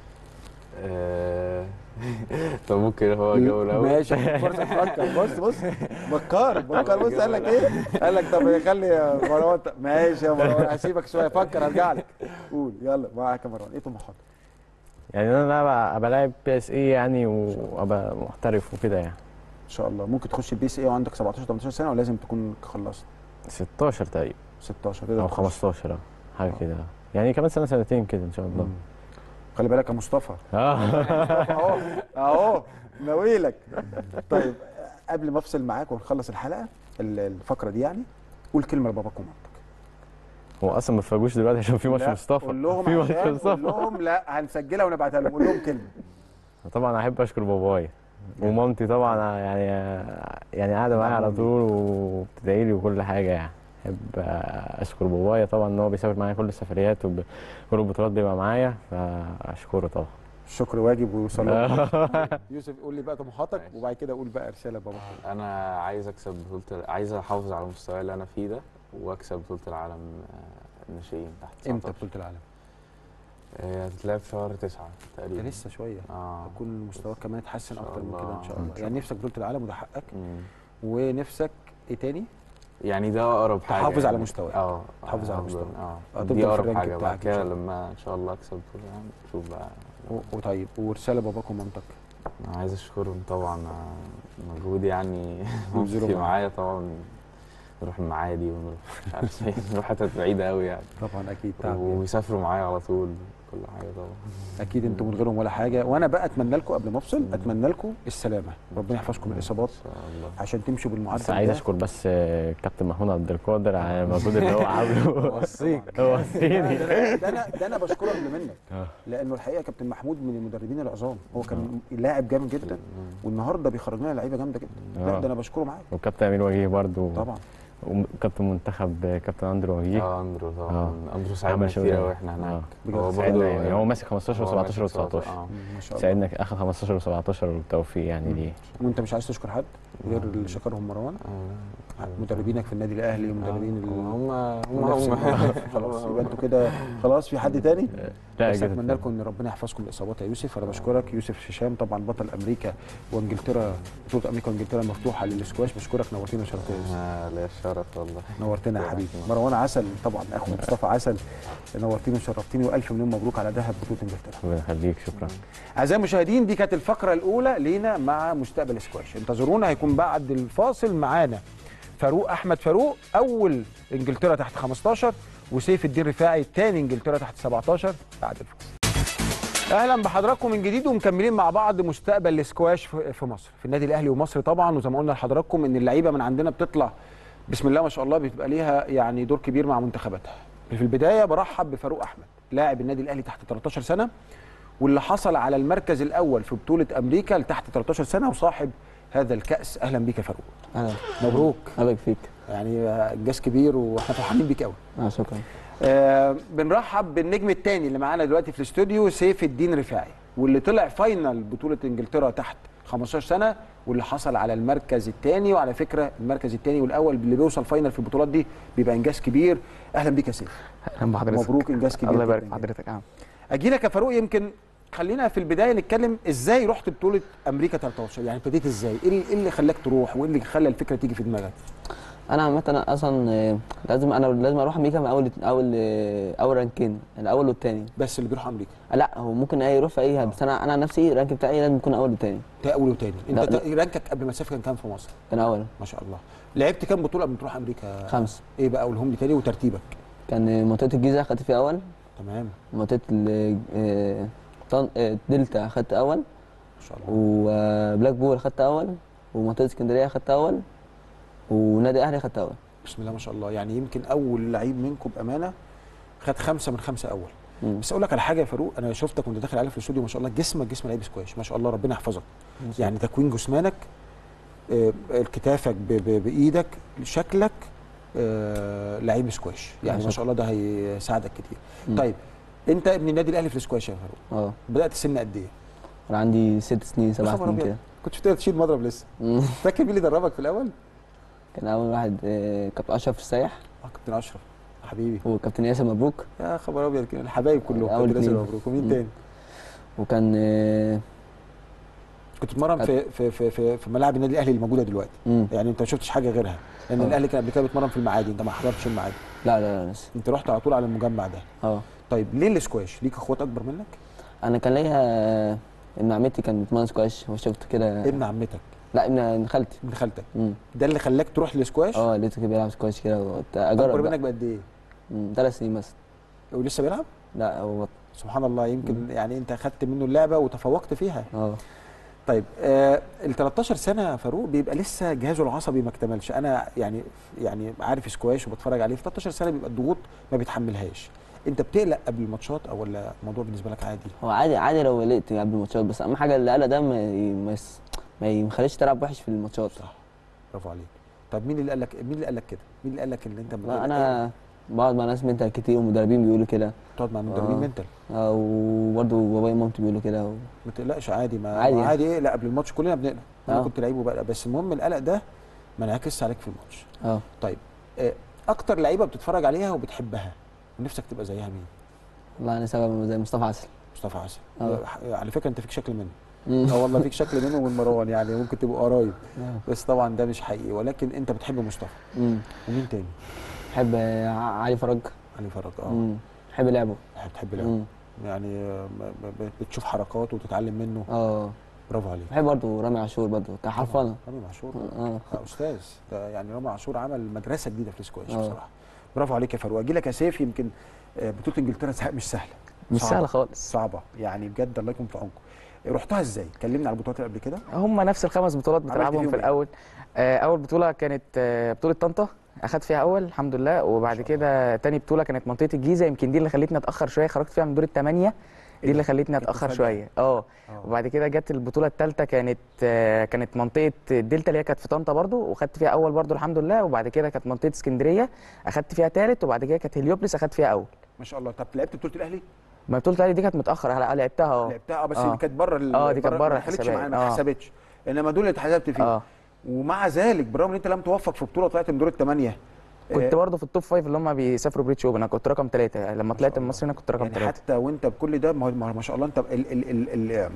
آه، طب ممكن هو جو الاول ماشي فرصه تفكر بص بص بكار بكار بص قال لك ايه قال لك طب خلي يا مروان ط- ماشي يا مروان هسيبك شويه فكر هرجع لك قول يلا معاك يا مروان ايه طموحاتك يعني انا أبقى- ابقى لاعب بي اس اي يعني وابقى محترف وكده يعني ان شاء الله ممكن تخش البي سي اي وعندك 17 18 سنه ولا لازم تكون خلصت 16 تقريبا 16 كده او تخش. 15 اه حاجه آه. كده يعني كمان سنه سنتين كده ان شاء الله مم. خلي بالك يا مصطفى اه اهو اهو ناويلك طيب قبل ما افصل معاك ونخلص الحلقه ال- الفقره دي يعني قول كلمه لباباك ومامتك هو اصلا ما اتفرجوش دلوقتي عشان في ماتش لا، مصطفى قول لهم في ماتش عشان قول مصطفى لهم لا هنسجلها ونبعتها لهم قول لهم كلمه طبعا احب اشكر بابايا ومامتي طبعا يعني يعني قاعده معايا على طول وبتدعي لي وكل حاجه يعني احب اشكر بابايا طبعا ان هو بيسافر معايا كل السفريات وكل البطولات بيبقى معايا فاشكره طبعا الشكر واجب وصلاه يوسف قول لي بقى طموحاتك ماشي. وبعد كده قول بقى رساله بابا انا عايز اكسب بطوله عايز احافظ على المستوى اللي انا فيه ده واكسب بطوله العالم آه، الناشئين تحت امتى 19 بطوله العالم؟ آه، هتتلعب في شهر 9 ده تقريبا لسه شويه اه يكون مستواك كمان يتحسن إن شاء اكتر من كده ان شاء الله. الله إن يعني نفسك بطوله العالم وده حقك مم. ونفسك ايه تاني؟ يعني ده اقرب حاجه تحافظ على يعني. مستواك. اه تحافظ على هفضل- مستواك. اه آه، تفضل دي في اقرب الرانك حاجه بتاعك بعد إن كده شاء الله. لما ان شاء الله اكسب بطوله يعني نشوف بقى و- وطيب ورساله باباك ومامتك انا عايز اشكرهم طبعا آه، مجهود يعني بيبذلوا مامتي معاك. معايا طبعا نروح المعادي ونروح مش عارف فين نروح حتت بعيده قوي يعني طبعا اكيد تعب يعني. ويسافروا معايا على طول كل حاجه طبعا اكيد انتوا من غيرهم ولا حاجه وانا بقى اتمنى لكم قبل ما افصل اتمنى لكم السلامه ربنا يحفظكم من الاصابات ان شاء الله عشان تمشوا بالمعدل بس عايز ده. اشكر بس كابتن محمود عبد القادر على المجهود اللي هو عامله وصيك هو ده وصيني أنا- ده انا ده انا بشكره قبل منك آه. لانه الحقيقه كابتن محمود من المدربين العظام هو كان لاعب جامد جدا والنهارده بيخرج لنا لعيبه جامده جدا لا آه. ده انا بشكره معاك وكابتن امير وجيه برضو طبعا وكابتن منتخب كابتن اندرو وجيه اه اندرو طبعا آه. اندرو ساعدنا عمل شغل كتير جامد. قوي احنا هناك آه. بجد هو ساعدنا برضه- يعني هو ماسك 15 هو و17 ماسك و19 آه. ما شاء الله ساعدنا اخر 15 و17 والتوفيق يعني ليه وانت مش عايز تشكر حد غير اللي شكرهم مروان آه. مدربينك في النادي الاهلي ومدربين ال- هم هم نفس هم المنتخب. خلاص يبقى انتوا كده خلاص في حد تاني لا بس كده اتمنى لكم ان ربنا يحفظكم من الاصابات يا يوسف انا بشكرك يوسف هشام طبعا بطل امريكا وانجلترا بطوله امريكا وانجلترا مفتوحه للسكواش بشكرك نورتينا وشرفتنا يا يوسف آه، ليا الشرف والله نورتنا يا الله حبيبي يحفظك. مروان عسل طبعا اخو مصطفى عسل نورتيني وشرفتيني والف مليون مبروك على ذهب بطوله انجلترا ربنا يخليك شكرا اعزائي المشاهدين دي كانت الفقره الاولى لينا مع مستقبل سكواش انتظرونا هيكون بعد الفاصل معانا فاروق احمد فاروق اول انجلترا تحت 15 وسيف الدين رفاعي تاني انجلترا تحت 17 بعد الفاصل اهلا بحضراتكم من جديد ومكملين مع بعض مستقبل السكواش في في مصر في النادي الاهلي ومصر طبعا وزي ما قلنا لحضراتكم ان اللعيبه من عندنا بتطلع بسم الله ما شاء الله بتبقى ليها يعني دور كبير مع منتخباتها في البدايه برحب بفاروق احمد لاعب النادي الاهلي تحت 13 سنه واللي حصل على المركز الاول في بطوله امريكا لتحت 13 سنه وصاحب هذا الكاس اهلا بيك يا فاروق اهلا مبروك اهلا فيك يعني انجاز كبير واحنا فرحانين بيك قوي اه شكرا آه بنرحب بالنجم الثاني اللي معانا دلوقتي في الاستوديو سيف الدين رفاعي واللي طلع فاينل بطوله انجلترا تحت 15 سنه واللي حصل على المركز الثاني وعلى فكره المركز الثاني والاول اللي بيوصل فاينل في البطولات دي بيبقى انجاز كبير اهلا بيك يا سيف اهلا بحضرتك مبروك انجاز كبير الله يبارك جداً في حضرتك يا عم اجي لك يا فاروق يمكن خلينا في البدايه نتكلم ازاي رحت بطوله امريكا 13 يعني ابتديت ازاي ايه اللي- إيه اللي خلاك تروح وايه اللي خلى الفكره تيجي في دماغك انا عامه أنا اصلا آه، لازم انا لازم اروح امريكا من اول اول آه، اول رانكين الاول والثاني بس اللي بيروح امريكا لا هو ممكن اي يروح في اي بس انا انا عن نفسي الرانك بتاعي لازم يكون اول والثاني ده اول وتاني انت لا، تا- رانكك قبل ما تسافر كان كام في مصر كان اول ما شاء الله لعبت كام بطوله قبل ما تروح امريكا خمس ايه بقى قولهم لي تاني وترتيبك كان آه، منطقه الجيزه خدت فيها اول تمام منطقه ال- آه، طن- آه، دلتا خدت اول ما شاء الله وبلاك بول خدت اول ومنطقه اسكندريه خدت اول ونادي الاهلي خدت اول بسم الله ما شاء الله يعني يمكن اول لعيب منكم بامانه خد خمسه من خمسه اول مم. بس اقول لك على حاجه يا فاروق انا شفتك وانت داخل عليا في الاستوديو ما شاء الله جسمك جسم لعيب سكواش ما شاء الله ربنا يحفظك يعني تكوين جسمانك آه، كتافك ب- ب- بايدك شكلك آه، لعيب سكواش يعني ما شكراً. شاء الله ده هيساعدك كتير مم. طيب انت ابن النادي الاهلي في السكواش يا فاروق اه بدات سن قد ايه؟ انا عندي ست سنين سبع خبر سنين أبيض. كده كنت بتقدر تشيل مضرب لسه مم. فاكر مين اللي دربك في الاول؟ كان اول واحد آه، كابتن اشرف السيح اه كابتن اشرف حبيبي وكابتن ياسر مبروك يا خبر ابيض كده الحبايب كلهم أول كابتن ياسر اتنين. مبروك ومين مم. تاني؟ وكان آه، كنت بتمرن في في في في, في ملاعب النادي الاهلي اللي موجوده دلوقتي مم. يعني انت ما شفتش حاجه غيرها لان آه. الاهلي كان قبل كده بيتمرن في المعادي انت ما حضرتش المعادي لا لا لا لسه انت رحت على طول على المجمع ده اه طيب ليه السكواش ليك اخوات اكبر منك انا كان ليا آه، ابن عمتي كان بيتمرن سكواش وشفته كده ابن عمتك لا ابن ابن خالتي ابن خالتك مم. ده اللي خلاك تروح للسكواش اه لقيته كده بيلعب سكواش كده وقلت اكبر اجرب منك بقى. بقد ايه مم، ثلاث سنين مثلا ولسه بيلعب لا هو سبحان الله يمكن يعني انت خدت منه اللعبه وتفوقت فيها اه طيب آه ال 13 سنه يا فاروق بيبقى لسه جهازه العصبي ما اكتملش انا يعني يعني عارف سكواش وبتفرج عليه في 13 سنه بيبقى الضغوط ما بيتحملهاش انت بتقلق قبل الماتشات او ولا الموضوع بالنسبه لك عادي هو عادي عادي لو قلقت قبل الماتشات بس اهم حاجه اللي قلق ده ما ي- ما يس- ما يخليش تلعب وحش في الماتشات صح برافو عليك طب مين اللي قال لك مين اللي قال لك كده مين اللي قال لك ان انت من لا غير انا بقعد مع ناس منتال كتير ومدربين بيقولوا كده تقعد مع مدربين آه. منتال آه، وبرضه بابايا ومامتي بيقولوا كده و... ما تقلقش عادي ما عادي ما يعني. عادي ايه لا قبل الماتش كلنا بنقلق انا آه. كنت لعيب وبقلق بس المهم القلق ده ما انعكسش عليك في الماتش اه طيب آه، اكتر لعيبه بتتفرج عليها وبتحبها ونفسك تبقى زيها مين والله انا سبب زي مصطفى عسل مصطفى عسل آه. على فكره انت فيك شكل منه مم. اه والله فيك شكل منه ومن مروان يعني ممكن تبقوا قرايب آه. بس طبعا ده مش حقيقي ولكن انت بتحب مصطفى مم. ومين تاني بحب آه، علي فرج علي فرج اه مم. بحب لعبه بتحب لعبه مم. يعني آه، ب- ب- بتشوف حركاته وتتعلم منه اه برافو عليك بحب برضه رامي عاشور برضه كان حرفنه رامي عاشور اه آه، استاذ ده يعني رامي عاشور عمل مدرسه جديده في السكواش آه. بصراحه برافو عليك يا فاروق اجي لك يا سيف يمكن آه، بطوله انجلترا سه- مش سهله مش صعبة. سهله خالص صعبه يعني بجد الله يكون في عونكم رحتها ازاي كلمنا على البطولات اللي قبل كده هم نفس الخمس بطولات عملت بتلعبهم فيهم في إيه؟ الاول آه، اول بطوله كانت آه، بطوله طنطا اخدت فيها اول الحمد لله وبعد كده تاني بطوله كانت منطقه الجيزه يمكن دي اللي خلتني اتاخر شويه خرجت فيها من دور الثمانيه إيه دي اللي ده؟ خلتني كانت اتاخر مفاجأة. شويه اه آه. وبعد كده جت البطوله الثالثه كانت آه، كانت منطقه الدلتا اللي هي كانت في طنطا برضو وخدت فيها اول برضو الحمد لله وبعد كده كانت منطقه اسكندريه اخدت فيها ثالث وبعد كده كانت هليوبلس اخدت فيها اول ما شاء الله طب لعبت بطوله الاهلي ما بطوله الاهلي دي كانت متاخر لا، لعبتها اه لعبتها اه بس آه. اللي كانت بره ال- آه، دي كانت بره ما دخلتش الحسابات. معانا ما آه. اتحسبتش انما دول اللي اتحسبت فيه اه ومع ذلك بالرغم ان انت لم توفق في بطوله طلعت من دور الثمانيه كنت برضه في التوب فايف اللي هم بيسافروا بريتش اوبن انا كنت رقم ثلاثه لما طلعت من مصر هنا كنت رقم يعني ثلاثه حتى وانت بكل ده ما هو- ما هو- ما شاء الله انت ال ال ال ال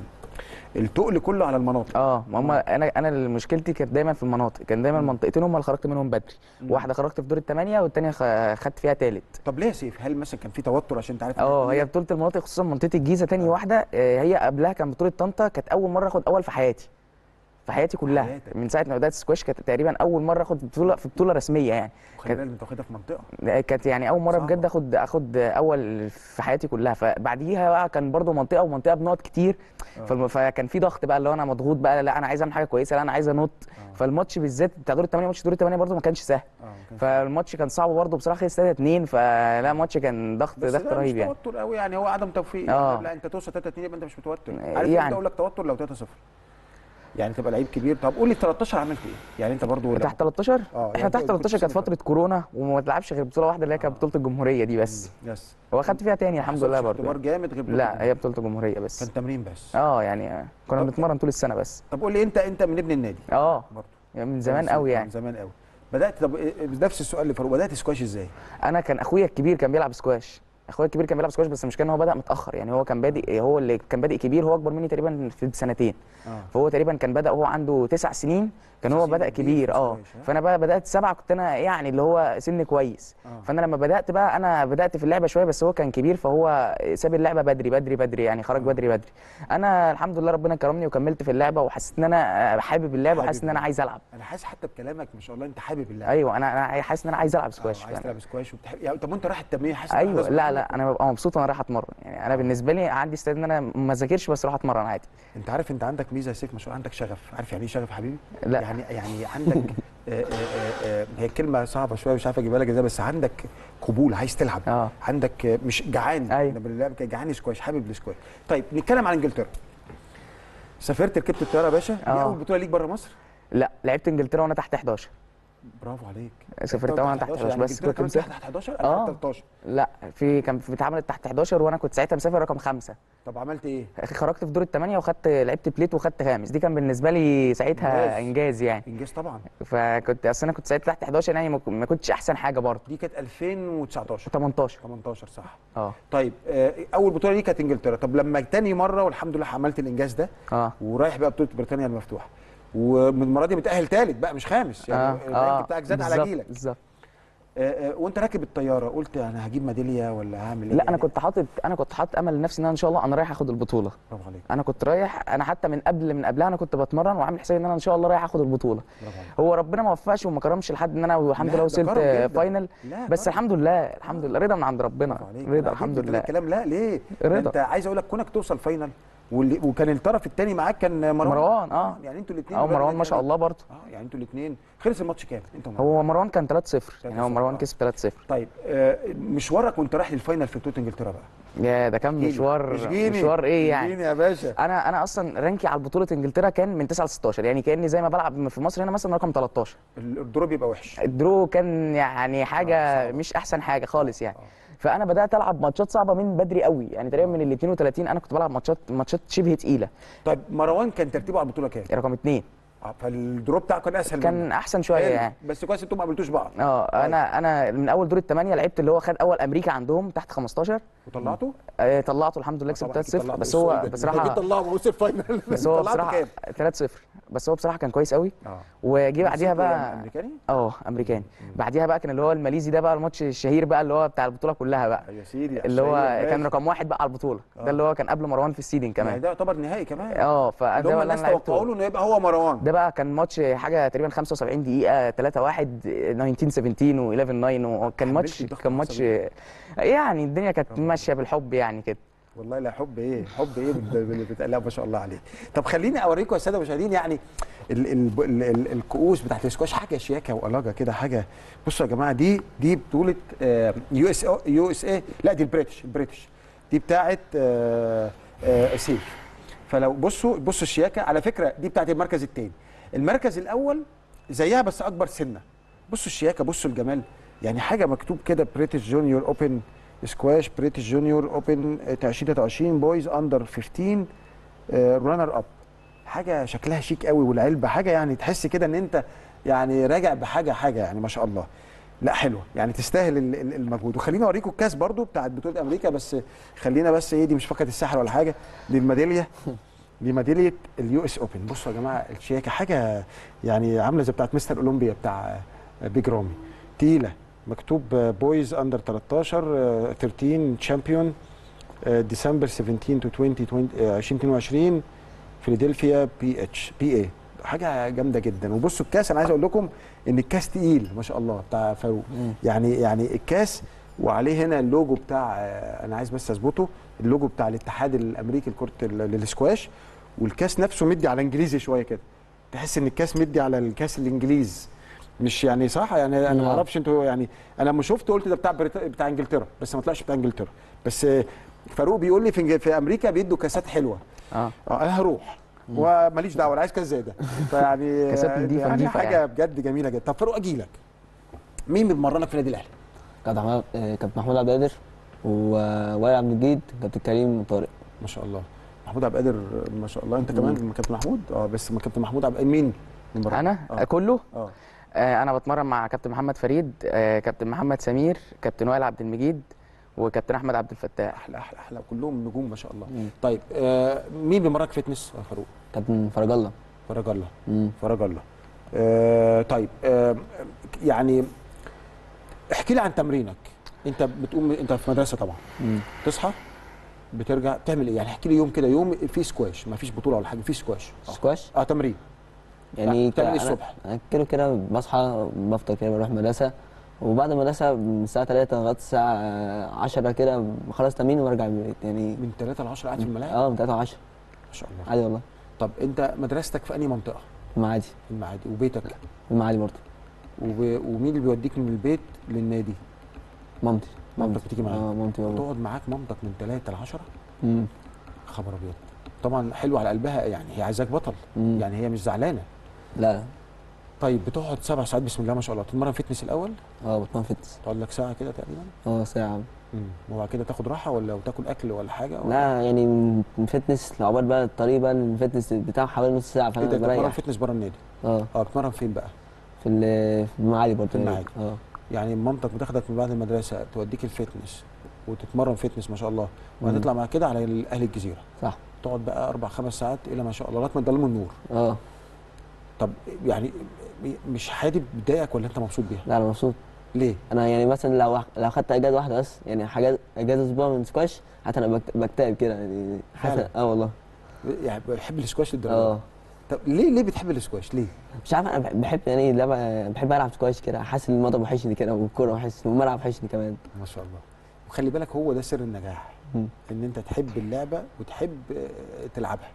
التقل كله على المناطق اه ما هم انا انا مشكلتي كانت دايما في المناطق كان دايما منطقتين هم اللي خرجت منهم بدري واحده خرجت في دور الثمانيه والثانيه خدت فيها ثالث طب ليه يا سيف هل مثلا كان في توتر عشان انت عارف اه هي بطوله المناطق خصوصا منطقه الجيزه تاني واحده آه، هي قبلها كان بطوله طنطا كانت اول مره اخد اول في حياتي في حياتي كلها حياتك. من ساعه ما بدات سكواش كانت تقريبا اول مره اخد بطوله في بطوله رسميه يعني خلي كانت- بالك انت واخدها في منطقه كانت يعني اول مره صعبة. بجد اخد اخد اول في حياتي كلها فبعديها بقى كان برضو منطقه ومنطقه بنقط كتير فالم- فكان في ضغط بقى اللي هو انا مضغوط بقى لا انا عايز اعمل حاجه كويسه لا انا عايز انط فالماتش بالذات بتاع دور الثمانيه ماتش دور الثمانيه برضو ما كانش سهل اه كان في- فالماتش كان صعب برضو بصراحه خلص 3 2 فلا ماتش كان ضغط بس ضغط ده رهيب مش يعني توتر قوي يعني هو عدم توفيق آه. يعني لا انت توصل 3 2 يبقى انت مش متوتر آه، عارف يعني يعني. اقول لك توتر لو 3 0 يعني تبقى لعيب كبير طب قول لي 13 عملت ايه يعني انت برضو تحت 13 اه احنا يعني تحت كنت 13 كانت سنة فتره كورونا وما تلعبش غير بطوله واحده اللي هي كانت بطوله الجمهوريه دي بس يس هو خدت فيها تاني الحمد لله برضو اختبار جامد غير بطولة لا هي بطوله الجمهوريه بس كان تمرين بس اه يعني كنا طب- بنتمرن طول السنه بس طب قول لي انت انت من ابن النادي اه برضه يعني من زمان قوي من يعني زمان قوي بدات طب إيه- نفس السؤال لفاروق بدات سكواش ازاي؟ انا كان اخويا الكبير كان بيلعب سكواش اخويا الكبير كان بيلعب سكواش بس المشكله ان هو بدا متاخر يعني هو كان بادئ هو اللي كان بادئ كبير هو اكبر مني تقريبا في سنتين اه فهو تقريبا كان بدا وهو عنده تسع سنين كان تسع هو سنين بدا كبير كبير في اه السكواش، ها؟ فانا بقى بدات سبعه كنت انا يعني اللي هو سن كويس آه. فانا لما بدات بقى انا بدات في اللعبه شويه بس هو كان كبير فهو ساب اللعبه بدري بدري بدري يعني خرج بدري بدري انا الحمد لله ربنا كرمني وكملت في اللعبه وحسيت ان انا حابب اللعبه حابب وحاسس ان انا عايز العب انا حاسس حتى بكلامك ما شاء الله انت حابب اللعب ايوه انا انا حاسس ان انا عايز العب آه، سكواش عايز يعني. تلعب سكواش وبتحب يعني طب وانت رايح التمرين حاسس إن ايوه أحداث لا بتحبك؟ لا انا ببقى مبسوط وانا رايح اتمرن يعني انا بالنسبه لي عندي استعداد ان انا ما اذاكرش بس اروح اتمرن عادي انت عارف انت عندك ميزه يا سيف ما شاء الله عندك شغف عارف يعني ايه شغف يا حبيبي؟ لا. يعني يعني عندك آه، آه، آه، آه، هي كلمه صعبه شويه مش عارف اجيبها لك ازاي بس عندك قبول عايز تلعب اه عندك آه، مش جعان أيوة. انا باللعب كده جعان سكواش حابب السكواش طيب نتكلم عن انجلترا سافرت ركبت الطياره يا باشا دي آه. اول بطوله ليك بره مصر لا لعبت انجلترا وانا تحت 11 برافو عليك سافرت وانا تحت 11 يعني بس إنجلترا كنت كمان مسافر تحت 11 انا آه. تحت 13 لا في كان في اتعملت تحت 11 وانا كنت ساعتها مسافر رقم خمسة طب عملت ايه؟ خرجت في دور الثمانية وخدت لعبت بليت وخدت خامس دي كان بالنسبه لي ساعتها إنجاز. انجاز يعني انجاز طبعا فكنت اصل انا كنت ساعتها تحت 11 يعني ما كن- ما كنتش احسن حاجه برضه دي كانت 2019 18 18 صح اه طيب آه، اول بطوله دي كانت انجلترا طب لما تاني مره والحمد لله عملت الانجاز ده اه ورايح بقى بطوله بريطانيا المفتوحه ومن المره دي متاهل ثالث بقى مش خامس يعني اه الرانك بتاعك زاد على بالظبط، جيلك بالظبط آه، آه، وانت راكب الطياره قلت انا هجيب ميداليه ولا هعمل ايه لا انا يعني؟ كنت حاطط انا كنت حاطط امل لنفسي ان انا ان شاء الله انا رايح اخد البطوله برافو عليك انا كنت رايح انا حتى من قبل من قبلها انا كنت بتمرن وعامل حسابي ان انا ان شاء الله رايح اخد البطوله برافو عليك هو ربنا ما وفقش وما كرمش لحد ان انا والحمد لا، لله ده وصلت كرم جداً. فاينل لا بس كرم. الحمد لله الحمد لله رضا من عند ربنا برافو عليك رضا أنا الحمد عاجبني لله الكلام لا ليه ده رضا. انت عايز اقول لك كونك توصل فاينل واللي- وكان الطرف الثاني معاك كان مروان مروان اه يعني انتوا الاثنين اه مروان ما شاء الله برضه اه يعني انتوا الاثنين خلص الماتش كام انت ومروان هو مروان كان 3-0 يعني هو 3-0 مروان آه. كسب 3-0 طيب آه مشوارك وانت رايح للفاينل في بطوله انجلترا بقى يا ده كان مشوار اشجيني. مشوار ايه يعني اشجيني يا باشا انا انا اصلا رانكي على بطوله انجلترا كان من 9 ل 16 يعني كاني زي ما بلعب في مصر هنا مثلا رقم 13 الدروب يبقى وحش الدرو كان يعني حاجه مش احسن حاجه خالص يعني فانا بدات العب ماتشات صعبه من بدري قوي يعني تقريبا من ال 32 انا كنت بلعب ماتشات ماتشات شبه تقيله طيب مروان كان ترتيبه على البطوله كام؟ رقم اثنين آه، فالدروب بتاعه كان اسهل كان منك. احسن شويه حلو. يعني بس كويس انتوا ما قابلتوش بعض اه انا انا من اول دور الثمانيه لعبت اللي هو خد اول امريكا عندهم تحت 15 وطلعته؟ آه طلعته الحمد لله طبعاً كسبت أكيد 3-0 طلعته. بس إيه هو السؤال ده؟ انت بصراحه اكيد طلعه وصل فاينل بس هو طلعته بصراحه كام؟ 3-0 بس هو بصراحه كان كويس قوي اه وجي بعديها نسيت ولا بقى امريكاني؟ اه امريكاني بعديها بقى كان اللي هو الماليزي ده بقى الماتش الشهير بقى اللي هو بتاع البطوله كلها بقى يا سيدي اللي هو عشان كان ماشي. رقم واحد بقى على البطوله آه. ده اللي هو كان قبل مروان في السيدنج يعني كمان ده يعتبر نهائي كمان اه فده اللي هم اللي الناس انا توقعوا لعبته له انه يبقى هو مروان ده بقى كان ماتش حاجه تقريبا 75 دقيقه 3 1 1917 و11 9 وكان حملت ماتش الضغط كان ماتش العصبي. يعني الدنيا كانت ماشيه بالحب يعني كده والله لا حب ايه حب ايه بال- باللي بتقلقوا ما شاء الله عليك طب خليني اوريكم يا الساده المشاهدين يعني ال ال ال ال الكؤوس بتاعت الاسكواش حاجه شياكه وقلاجه كده حاجه بصوا يا جماعه دي دي بطوله يو اس يو اس اي لا دي البريتش البريتش دي بتاعت آه، آه، سيف فلو بصوا بصوا الشياكه على فكره دي بتاعت المركز الثاني المركز الاول زيها بس اكبر سنه بصوا الشياكه بصوا الجمال يعني حاجه مكتوب كده بريتش جونيور اوبن سكواش بريتش جونيور اوبن 2023 بويز اندر 15 رانر اب حاجه شكلها شيك قوي والعلبه حاجه يعني تحس كده ان انت يعني راجع بحاجه حاجه يعني ما شاء الله لا حلوه يعني تستاهل ال- ال- المجهود وخليني اوريكم الكاس برضو بتاعت بطوله امريكا بس خلينا بس ايه دي مش فقط الساحر ولا حاجه دي الميداليه دي ميداليه اليو اس اوبن بصوا يا جماعه الشياكه حاجه يعني عامله زي بتاعت مستر اولمبيا بتاع بيج رامي تقيله مكتوب بويز اندر 13 آه، 13 تشامبيون ديسمبر 17 تو 20 20 آه، 2022 فيلادلفيا بي اتش بي اي حاجه جامده جدا وبصوا الكاس انا عايز اقول لكم ان الكاس تقيل ما شاء الله بتاع فاروق يعني يعني الكاس وعليه هنا اللوجو بتاع آه، انا عايز بس اظبطه اللوجو بتاع الاتحاد الامريكي لكره ال- للسكواش والكاس نفسه مدي على انجليزي شويه كده تحس ان الكاس مدي على الكاس الانجليز مش يعني صح يعني انا ما نعم. اعرفش انتوا يعني انا لما شفت قلت ده بتاع بريط... بتاع انجلترا بس ما طلعش بتاع انجلترا بس آه، فاروق بيقول لي في, إنج- في امريكا بيدوا كاسات حلوه اه اه انا هروح وماليش دعوه انا عايز كاس زي ده فيعني كاسات نضيفة- يعني نضيفة حاجه يعني. بجد جميله جدا طب فاروق اجي لك مين بيمرنك في النادي الاهلي؟ كابتن محمود آه، كابتن محمود عبد القادر ووائل عبد المجيد كابتن كريم طارق ما شاء الله محمود عبد القادر ما شاء الله انت كمان كابتن محمود اه بس ما كابتن محمود عبد مين؟ بيمرنك؟ انا اه, كله آه. آه انا بتمرن مع كابتن محمد فريد آه كابتن محمد سمير كابتن وائل عبد المجيد وكابتن احمد عبد الفتاح احلى احلى احلى كلهم نجوم ما شاء الله مم. طيب آه مين بيمرنك فتنس يا فاروق؟ كابتن فرج الله فرج الله مم. فرج الله آه طيب آه يعني احكي لي عن تمرينك انت بتقوم انت في مدرسه طبعا مم. تصحى بترجع تعمل ايه يعني احكي لي يوم كده يوم في سكواش ما فيش بطوله ولا حاجه في سكواش اه, سكواش آه تمرين يعني بتعمل ايه ك- أنا- الصبح؟ انا كده كده بصحى بفطر كده بروح مدرسه وبعد المدرسه من الساعه 3 لغايه الساعه 10 كده بخلص تمرين وارجع البيت يعني من 3 ل 10 قاعد في الملاعب اه من 3 ل 10 ما شاء الله عادي والله طب انت مدرستك في انهي منطقه في المعادي في المعادي وبيتك في المعادي برضه وب... ومين اللي بيوديك من البيت للنادي مامتي مامتك بتيجي معاك اه مامتي بابا تقعد معاك مامتك من 3 ل 10 مم. خبر ابيض طبعا حلو على قلبها يعني هي عايزاك بطل مم. يعني هي مش زعلانه لا لا طيب بتقعد سبع ساعات بسم الله ما شاء الله تتمرن فتنس الاول اه بتمرن فتنس تقعد لك ساعه كده تقريبا اه ساعه امم وبعد كده تاخد راحه ولا وتاكل اكل ولا حاجه ولا لا يعني من من فتنس لعقبال بقى الطريق بقى الفتنس بتاعه حوالي نص ساعه ايه فانا ده انت بتتمرن بريح فتنس بره النادي اه اه بتتمرن فين بقى في ال- في المعادي برضه في المعادي. اه يعني مامتك بتاخدك من بعد المدرسه توديك الفتنس وتتمرن فتنس ما شاء الله وهتطلع مع كده على اهل الجزيره صح تقعد بقى اربع خمس ساعات الى ما شاء الله لغايه ما تضلم النور اه طب يعني مش حادي بتضايقك ولا انت مبسوط بيها لا انا مبسوط ليه انا يعني مثلا لو لو خدت اجازه واحده بس يعني حاجه اجازه اسبوع من سكواش حتى انا بكت- بكتئب كده يعني فعلا؟ حاسس اه والله يعني بحب السكواش للدرجه اه دي؟ طب ليه ليه بتحب السكواش ليه مش عارف انا بح- بحب يعني لعبه بحب العب سكواش كده حاسس ان الموضوع وحشني كده والكوره وحشني والملعب وحشني كمان ما شاء الله وخلي بالك هو ده سر النجاح مم. ان انت تحب اللعبه وتحب آه، تلعبها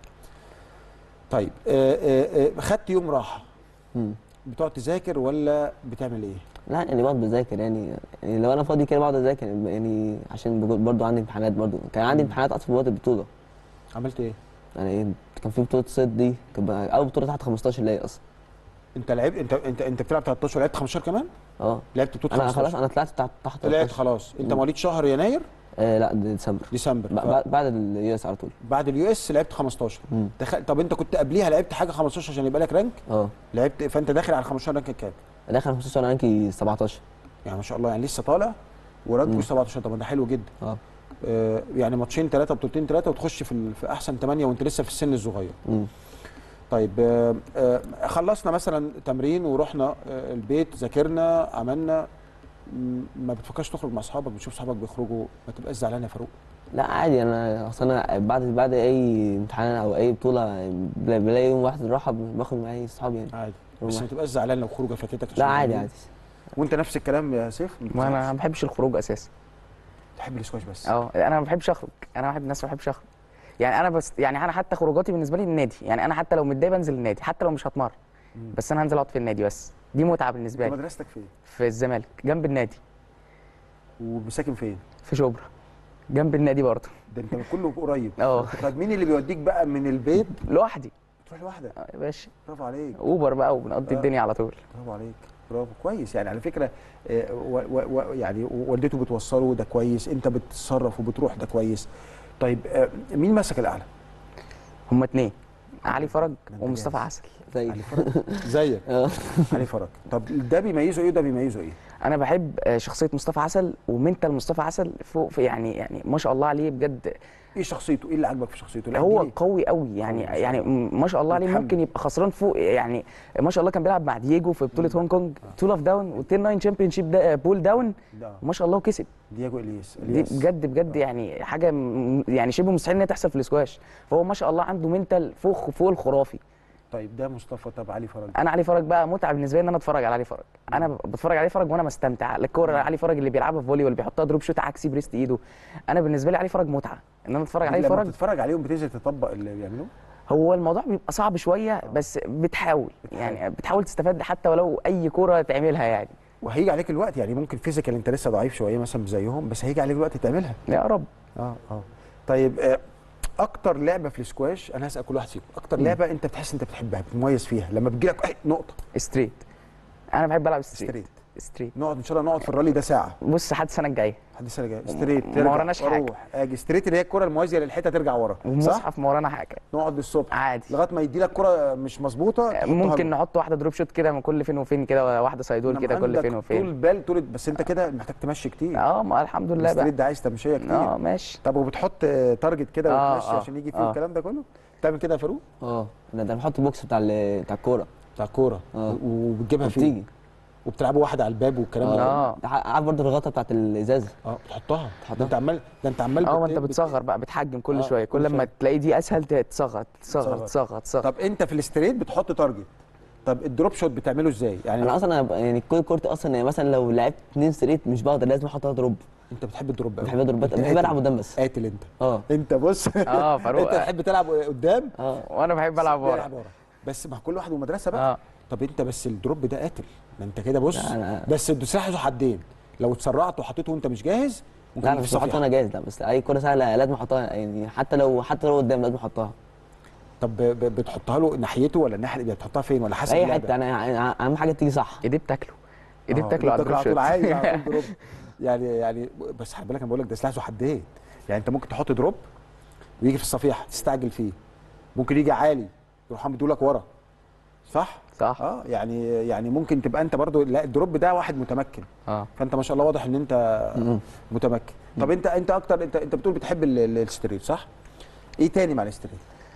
طيب آه، آه، آه، خدت يوم راحه مم. بتقعد تذاكر ولا بتعمل ايه لا يعني بقعد بذاكر يعني, يعني لو انا فاضي كده بقعد اذاكر يعني عشان بجو- برضو عندي امتحانات برضو كان عندي امتحانات اصلا في وقت البطوله عملت ايه يعني إيه، كان في بطوله صيد دي كان بقى- اول بطوله تحت 15 ليا اصلا انت لعبت انت انت انت بتلعب 13 لعبت 15 كمان اه لعبت بطوله انا 15 خلاص انا طلعت تحت تحت طلعت 13. خلاص انت مم. مواليد شهر يناير آه لا ده ديسمبر ديسمبر ب- ف- بعد- بعد اليو اس على طول بعد اليو اس لعبت 15 مم. دخل... طب انت كنت قبليها لعبت حاجه 15 عشان يبقى لك رانك اه لعبت فانت داخل على 15 رانك كام داخل 15 رانكي 17 يعني ما شاء الله يعني لسه طالع ورانك مم. 17 طب ده حلو جدا اه آه يعني ماتشين ثلاثه بطولتين ثلاثه وتخش في, ال... في احسن ثمانيه وانت لسه في السن الصغير مم. طيب آه آه خلصنا مثلا تمرين ورحنا آه البيت ذاكرنا عملنا م- ما بتفكرش تخرج مع اصحابك بتشوف اصحابك بيخرجوا ما تبقاش زعلان يا فاروق لا عادي انا اصل انا بعد بعد اي امتحان او اي بطوله بلا- بلاقي يوم واحد راحه باخد معايا اصحابي يعني عادي يوم بس ما واحد. تبقاش زعلان لو خروجه فاتتك عشان لا عادي تمرين. عادي وانت نفس الكلام يا سيف ما انا ما بحبش الخروج اساسا تحب الاسكواش بس اه انا ما بحبش اخرج انا واحد من الناس ما بحبش اخرج يعني انا بس يعني انا حتى خروجاتي بالنسبه لي النادي يعني انا حتى لو متضايق بنزل النادي حتى لو مش هتمرن مم. بس انا هنزل اقعد في النادي بس دي متعه بالنسبه انت لي مدرستك فين في الزمالك جنب النادي وساكن فين في شبرا جنب النادي برضه ده انت كله قريب اه طب مين اللي بيوديك بقى من البيت لوحدي تروح لوحدك آه يا باشا برافو عليك اوبر بقى وبنقضي آه. الدنيا على طول برافو عليك برافو كويس يعني على فكره آه، و و و يعني والدته بتوصله ده كويس انت بتتصرف وبتروح ده كويس طيب آه، مين مسك الاعلى هما اتنين علي فرج ده انت ومصطفى جاهز. عسل زي علي فرج زيك اه علي فرج طب ده بيميزه ايه وده بيميزه ايه انا بحب آه، شخصيه مصطفى عسل ومنتال مصطفى عسل فوق في يعني يعني ما شاء الله عليه بجد ايه شخصيته ايه اللي عاجبك في شخصيته لا هو اديني. قوي قوي يعني قوي، يعني م- ما شاء الله عليه متحمل. ممكن يبقى خسران فوق يعني ما شاء الله كان بيلعب مع دييجو في بطوله هونج كونج تول اوف داون و 10 9 تشامبيون شيب دا بول داون ده وما شاء الله وكسب دياجو الياس دي الياس. بجد بجد يعني حاجه م- يعني شبه مستحيل انها تحصل في الاسكواش فهو ما شاء الله عنده منتال فوق فوق الخرافي طيب ده مصطفى طب علي فرج انا علي فرج بقى متعه بالنسبه لي ان انا اتفرج على علي فرج انا ب- بتفرج على علي فرج وانا بستمتع الكوره علي فرج اللي بيلعبها فولي واللي بيحطها دروب شوت عكسي بريست ايده انا بالنسبه لي علي فرج متعه ان انا اتفرج على علي لما فرج بتتفرج عليهم بتنزل تطبق اللي بيعملوه هو الموضوع بيبقى صعب شويه بس بتحاول يعني بتحاول تستفاد حتى ولو اي كوره تعملها يعني وهيجي عليك الوقت يعني ممكن فيزيكال انت لسه ضعيف شويه مثلا زيهم بس هيجي عليك الوقت تعملها يا رب اه اه طيب آه، اكتر لعبه في السكواش انا هسال كل واحد فيكم اكتر لعبه انت بتحس انت بتحبها بتميز فيها لما بتجيلك أي نقطه ستريت انا بحب العب ستريت ستريت ستريت نقعد ان شاء الله نقعد في الرالي ده ساعه بص لحد السنه الجايه لحد السنه الجايه ستريت ما ترجع وراناش حاجة. اروح اجي ستريت اللي هي الكره الموازيه للحيطه ترجع ورا صح ومصحف ما ورانا حاجه نقعد للصبح عادي لغايه ما يدي لك كره مش مظبوطه تحطها ممكن له. نحط واحده دروب شوت كده من كل فين وفين كده واحده صيدول إنما كده كل عندك فين طول وفين بال طول بس انت كده محتاج تمشي كتير اه ما الحمد لله الستريت بقى ده عايز تمشيه كتير اه ماشي طب وبتحط تارجت كده آه، وتمشي آه، عشان يجي فيه آه. الكلام ده كله تعمل كده يا فاروق اه انا ده بحط بوكس بتاع ال- بتاع الكوره بتاع الكوره آه. وبتجيبها فيه بتيجي وبتلعبوا واحد على الباب والكلام ده اه ده ح- عارف برضه الغطا بتاعت الازازه اه بتحطها تحطها. ده انت عمال ده انت عمال اه ما بت- انت بت- بتصغر بقى بتحجم كل آه، شويه كل كل لما شوية. تلاقي دي اسهل ت- تصغر تصغر تصغر. تصغر تصغر طب انت في الاستريت بتحط تارجت طب الدروب شوت بتعمله ازاي يعني انا اصلا أنا يعني كل كورتي اصلا يعني مثلا لو لعبت اتنين ستريت مش بقدر لازم احطها دروب انت بتحب الدروب قوي بحب الدروبات انت بحب قاتل. العب قدام بس قاتل انت اه انت بص اه فاروق انت تحب تلعب قدام اه وانا بحب العب ورا تلعب ورا بس مع كل واحد ومدرسه بقى اه طب انت بس الدروب ده قاتل ده انت كده بص لا، أنا- بس السلاح له حدين لو اتسرعت وحطيته وانت مش جاهز ممكن لا انا يجي مش في بحط صفيحة. انا جاهز لا بس اي كوره سهله لازم احطها يعني حتى لو حتى لو قدام لازم احطها طب ب- ب- بتحطها له ناحيته ولا الناحيه اللي بتحطها فين ولا حسب في اي اللعبة؟ حته انا يعني اهم حاجه تيجي صح ايديه بتاكله ايديه آه، بتاكله على بتاكله الدروب على طول شوت عايز على طول دروب يعني يعني بس خلي بالك انا بقول لك ده سلاح ذو حدين يعني انت ممكن تحط دروب ويجي في الصفيحه تستعجل فيه ممكن يجي عالي يروح مديهولك ورا صح؟ صح اه يعني يعني ممكن تبقى انت برضو لا الدروب ده واحد متمكن اه فانت ما شاء الله واضح ان انت م-م. متمكن طب انت انت اكتر انت انت بتقول بتحب ال- ال- الستريت صح؟ ايه تاني مع الستريت؟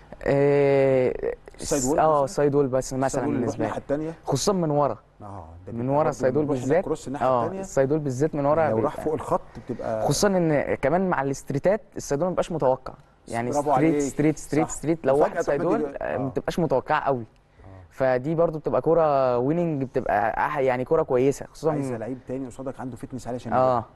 إيه السايد وول اه مثلاً؟ سايد وول بس مثلا الصاروخ بالنسبه الناحيه لي الثانيه خصوصا من ورا اه ده من بيبقى ورا برضو السايدول لما بيروح هناك بالذات كروس الناحيه اه الثانيه السايدول بالذات من ورا لو راح بيبقى- فوق الخط بتبقى خصوصا ان كمان مع الاستريتات السايدول ما بيبقاش متوقع يعني برافو ستريت عليك. ستريت ستريت صح. ستريت لو وفجأة واحد تروح سايدول مدي- آه، آه. ما بتبقاش متوقعه قوي فدي برضو بتبقى كوره ويننج بتبقى أح- يعني كوره كويسه عايزه خصوصا لعيب تاني قصادك عنده فتنس عالي عشان اه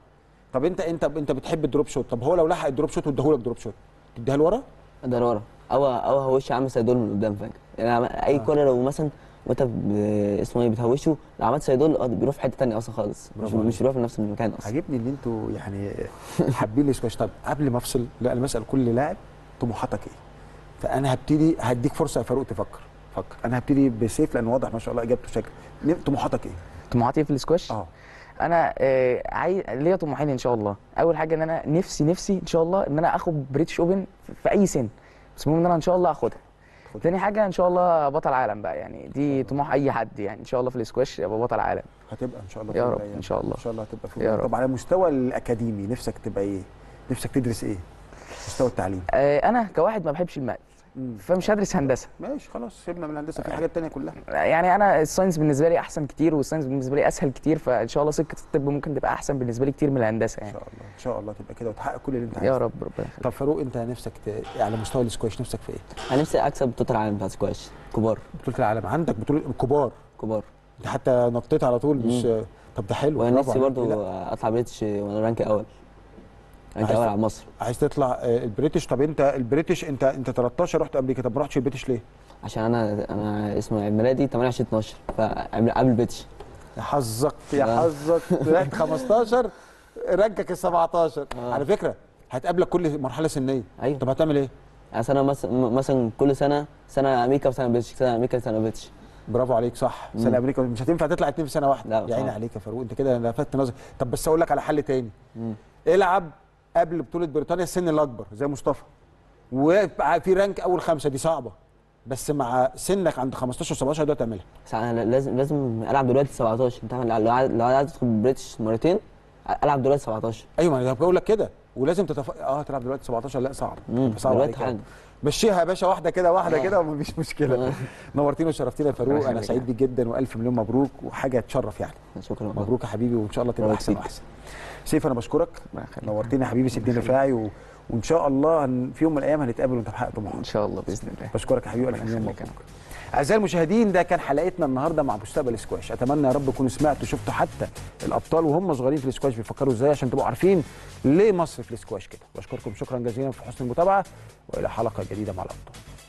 طب انت انت انت بتحب الدروب شوت طب هو لو لحق الدروب شوت واداهولك دروب شوت تديها لورا ده ورا او او هوش عامل صيدول من قدام فجاه يعني عم- اي كوره لو مثلا وانت ب- اسمه ايه بتهوشه لو عملت صيدول اه بيروح في حته ثانيه اصلا خالص مش, برافو عليك. مش بيروح في نفس المكان اصلا عاجبني ان انتوا يعني حابين السكواش طب قبل ما افصل لا انا بسال كل لاعب طموحاتك ايه فانا هبتدي هديك فرصه يا فاروق تفكر فكر انا هبتدي بسيف لان واضح ما شاء الله اجابته شكل ن- طموحاتك ايه طموحاتي في السكواش اه انا آه، عايز ليا طموحين ان شاء الله اول حاجه ان انا نفسي نفسي ان شاء الله ان انا اخد بريتش اوبن في- في اي سن بس المهم ان انا ان شاء الله اخدها خد. تاني حاجه ان شاء الله بطل عالم بقى يعني دي طموح اي حد يعني ان شاء الله في السكواش ابقى بطل عالم هتبقى ان شاء الله يا في يوم رب، من الأيام. إن شاء الله. ان شاء الله هتبقى في يا يوم. رب. طب على المستوى الاكاديمي نفسك تبقى ايه نفسك تدرس ايه مستوى التعليم آه، انا كواحد ما بحبش المال مم. فمش هدرس هندسه ماشي خلاص سيبنا من الهندسه في حاجات تانية كلها يعني انا الساينس بالنسبه لي احسن كتير والساينس بالنسبه لي اسهل كتير فان شاء الله سكه الطب ممكن تبقى احسن بالنسبه لي كتير من الهندسه ان يعني شاء الله ان شاء الله تبقى كده وتحقق كل اللي انت عايزه يا رب ربنا يخليك طب فاروق انت نفسك ت... على مستوى السكواش نفسك في ايه انا نفسي اكسب بطوله العالم بتاع سكواش كبار بطوله العالم عندك بطوله كبار كبار انت حتى نطيت على طول مش طب ده حلو وانا برافو نفسي عليك. برضو لا، اطلع بريتش وانا رانك اول رانك عايز اول ت- على مصر عايز تطلع آه، البريتش طب انت البريتش انت انت 13 رحت امريكا طب ما رحتش البريتش ليه؟ عشان انا انا اسمه عيد ميلادي 28 12 فقبل قبل البريتش يا حظك يا آه. حظك طلعت 15 رانكك ال 17 آه. على فكره هتقابلك كل مرحله سنيه ايوه طب هتعمل ايه؟ يعني سنه مثلا مثلا كل سنه سنه امريكا وسنه بريتش سنه امريكا سنه بريتش برافو عليك صح سنه مم. امريكا مش هتنفع تطلع اتنين في سنه واحده لا، يا عيني صعب. عليك يا فاروق انت كده لفتت نظري طب بس اقول لك على حل تاني مم. العب قبل بطوله بريطانيا السن الاكبر زي مصطفى وفي رانك اول خمسه دي صعبه بس مع سنك عند 15 17 ده تعملها بس انا لازم لازم العب دلوقتي 17 انت عارف لو عايز لو عايز ادخل بريتش مرتين العب دلوقتي 17 ايوه ما انا بقول لك كده ولازم تتف... اه تلعب دلوقتي 17 لا صعب مم. صعب دلوقتي عليك حالا أوي. مشيها يا باشا واحده كده واحده آه. كده ومفيش مشكله آه. نورتينا وشرفتينا يا فاروق ربنا انا يخليك سعيد يا بيك جدا والف مليون مبروك وحاجه تشرف يعني شكرا والله. مبروك يا حبيبي وان شاء الله تبقى الله احسن يكفيك. واحسن سيف انا بشكرك ربنا يخليك. نورتينا يا حبيبي سيبني رفاعي و... وان شاء الله هن... في يوم من الايام هنتقابل وانت محقق طموحك ان شاء الله باذن الله بشكرك يا حبيبي الف ربنا مليون يخليك يا مبروك اعزائي المشاهدين ده كان حلقتنا النهارده مع مستقبل سكواش اتمنى يا رب تكونوا سمعتوا شفتوا حتى الابطال وهم صغيرين في السكواش بيفكروا ازاي عشان تبقوا عارفين ليه مصر في السكواش كده بشكركم شكرا جزيلا في حسن المتابعه والى حلقه جديده مع الابطال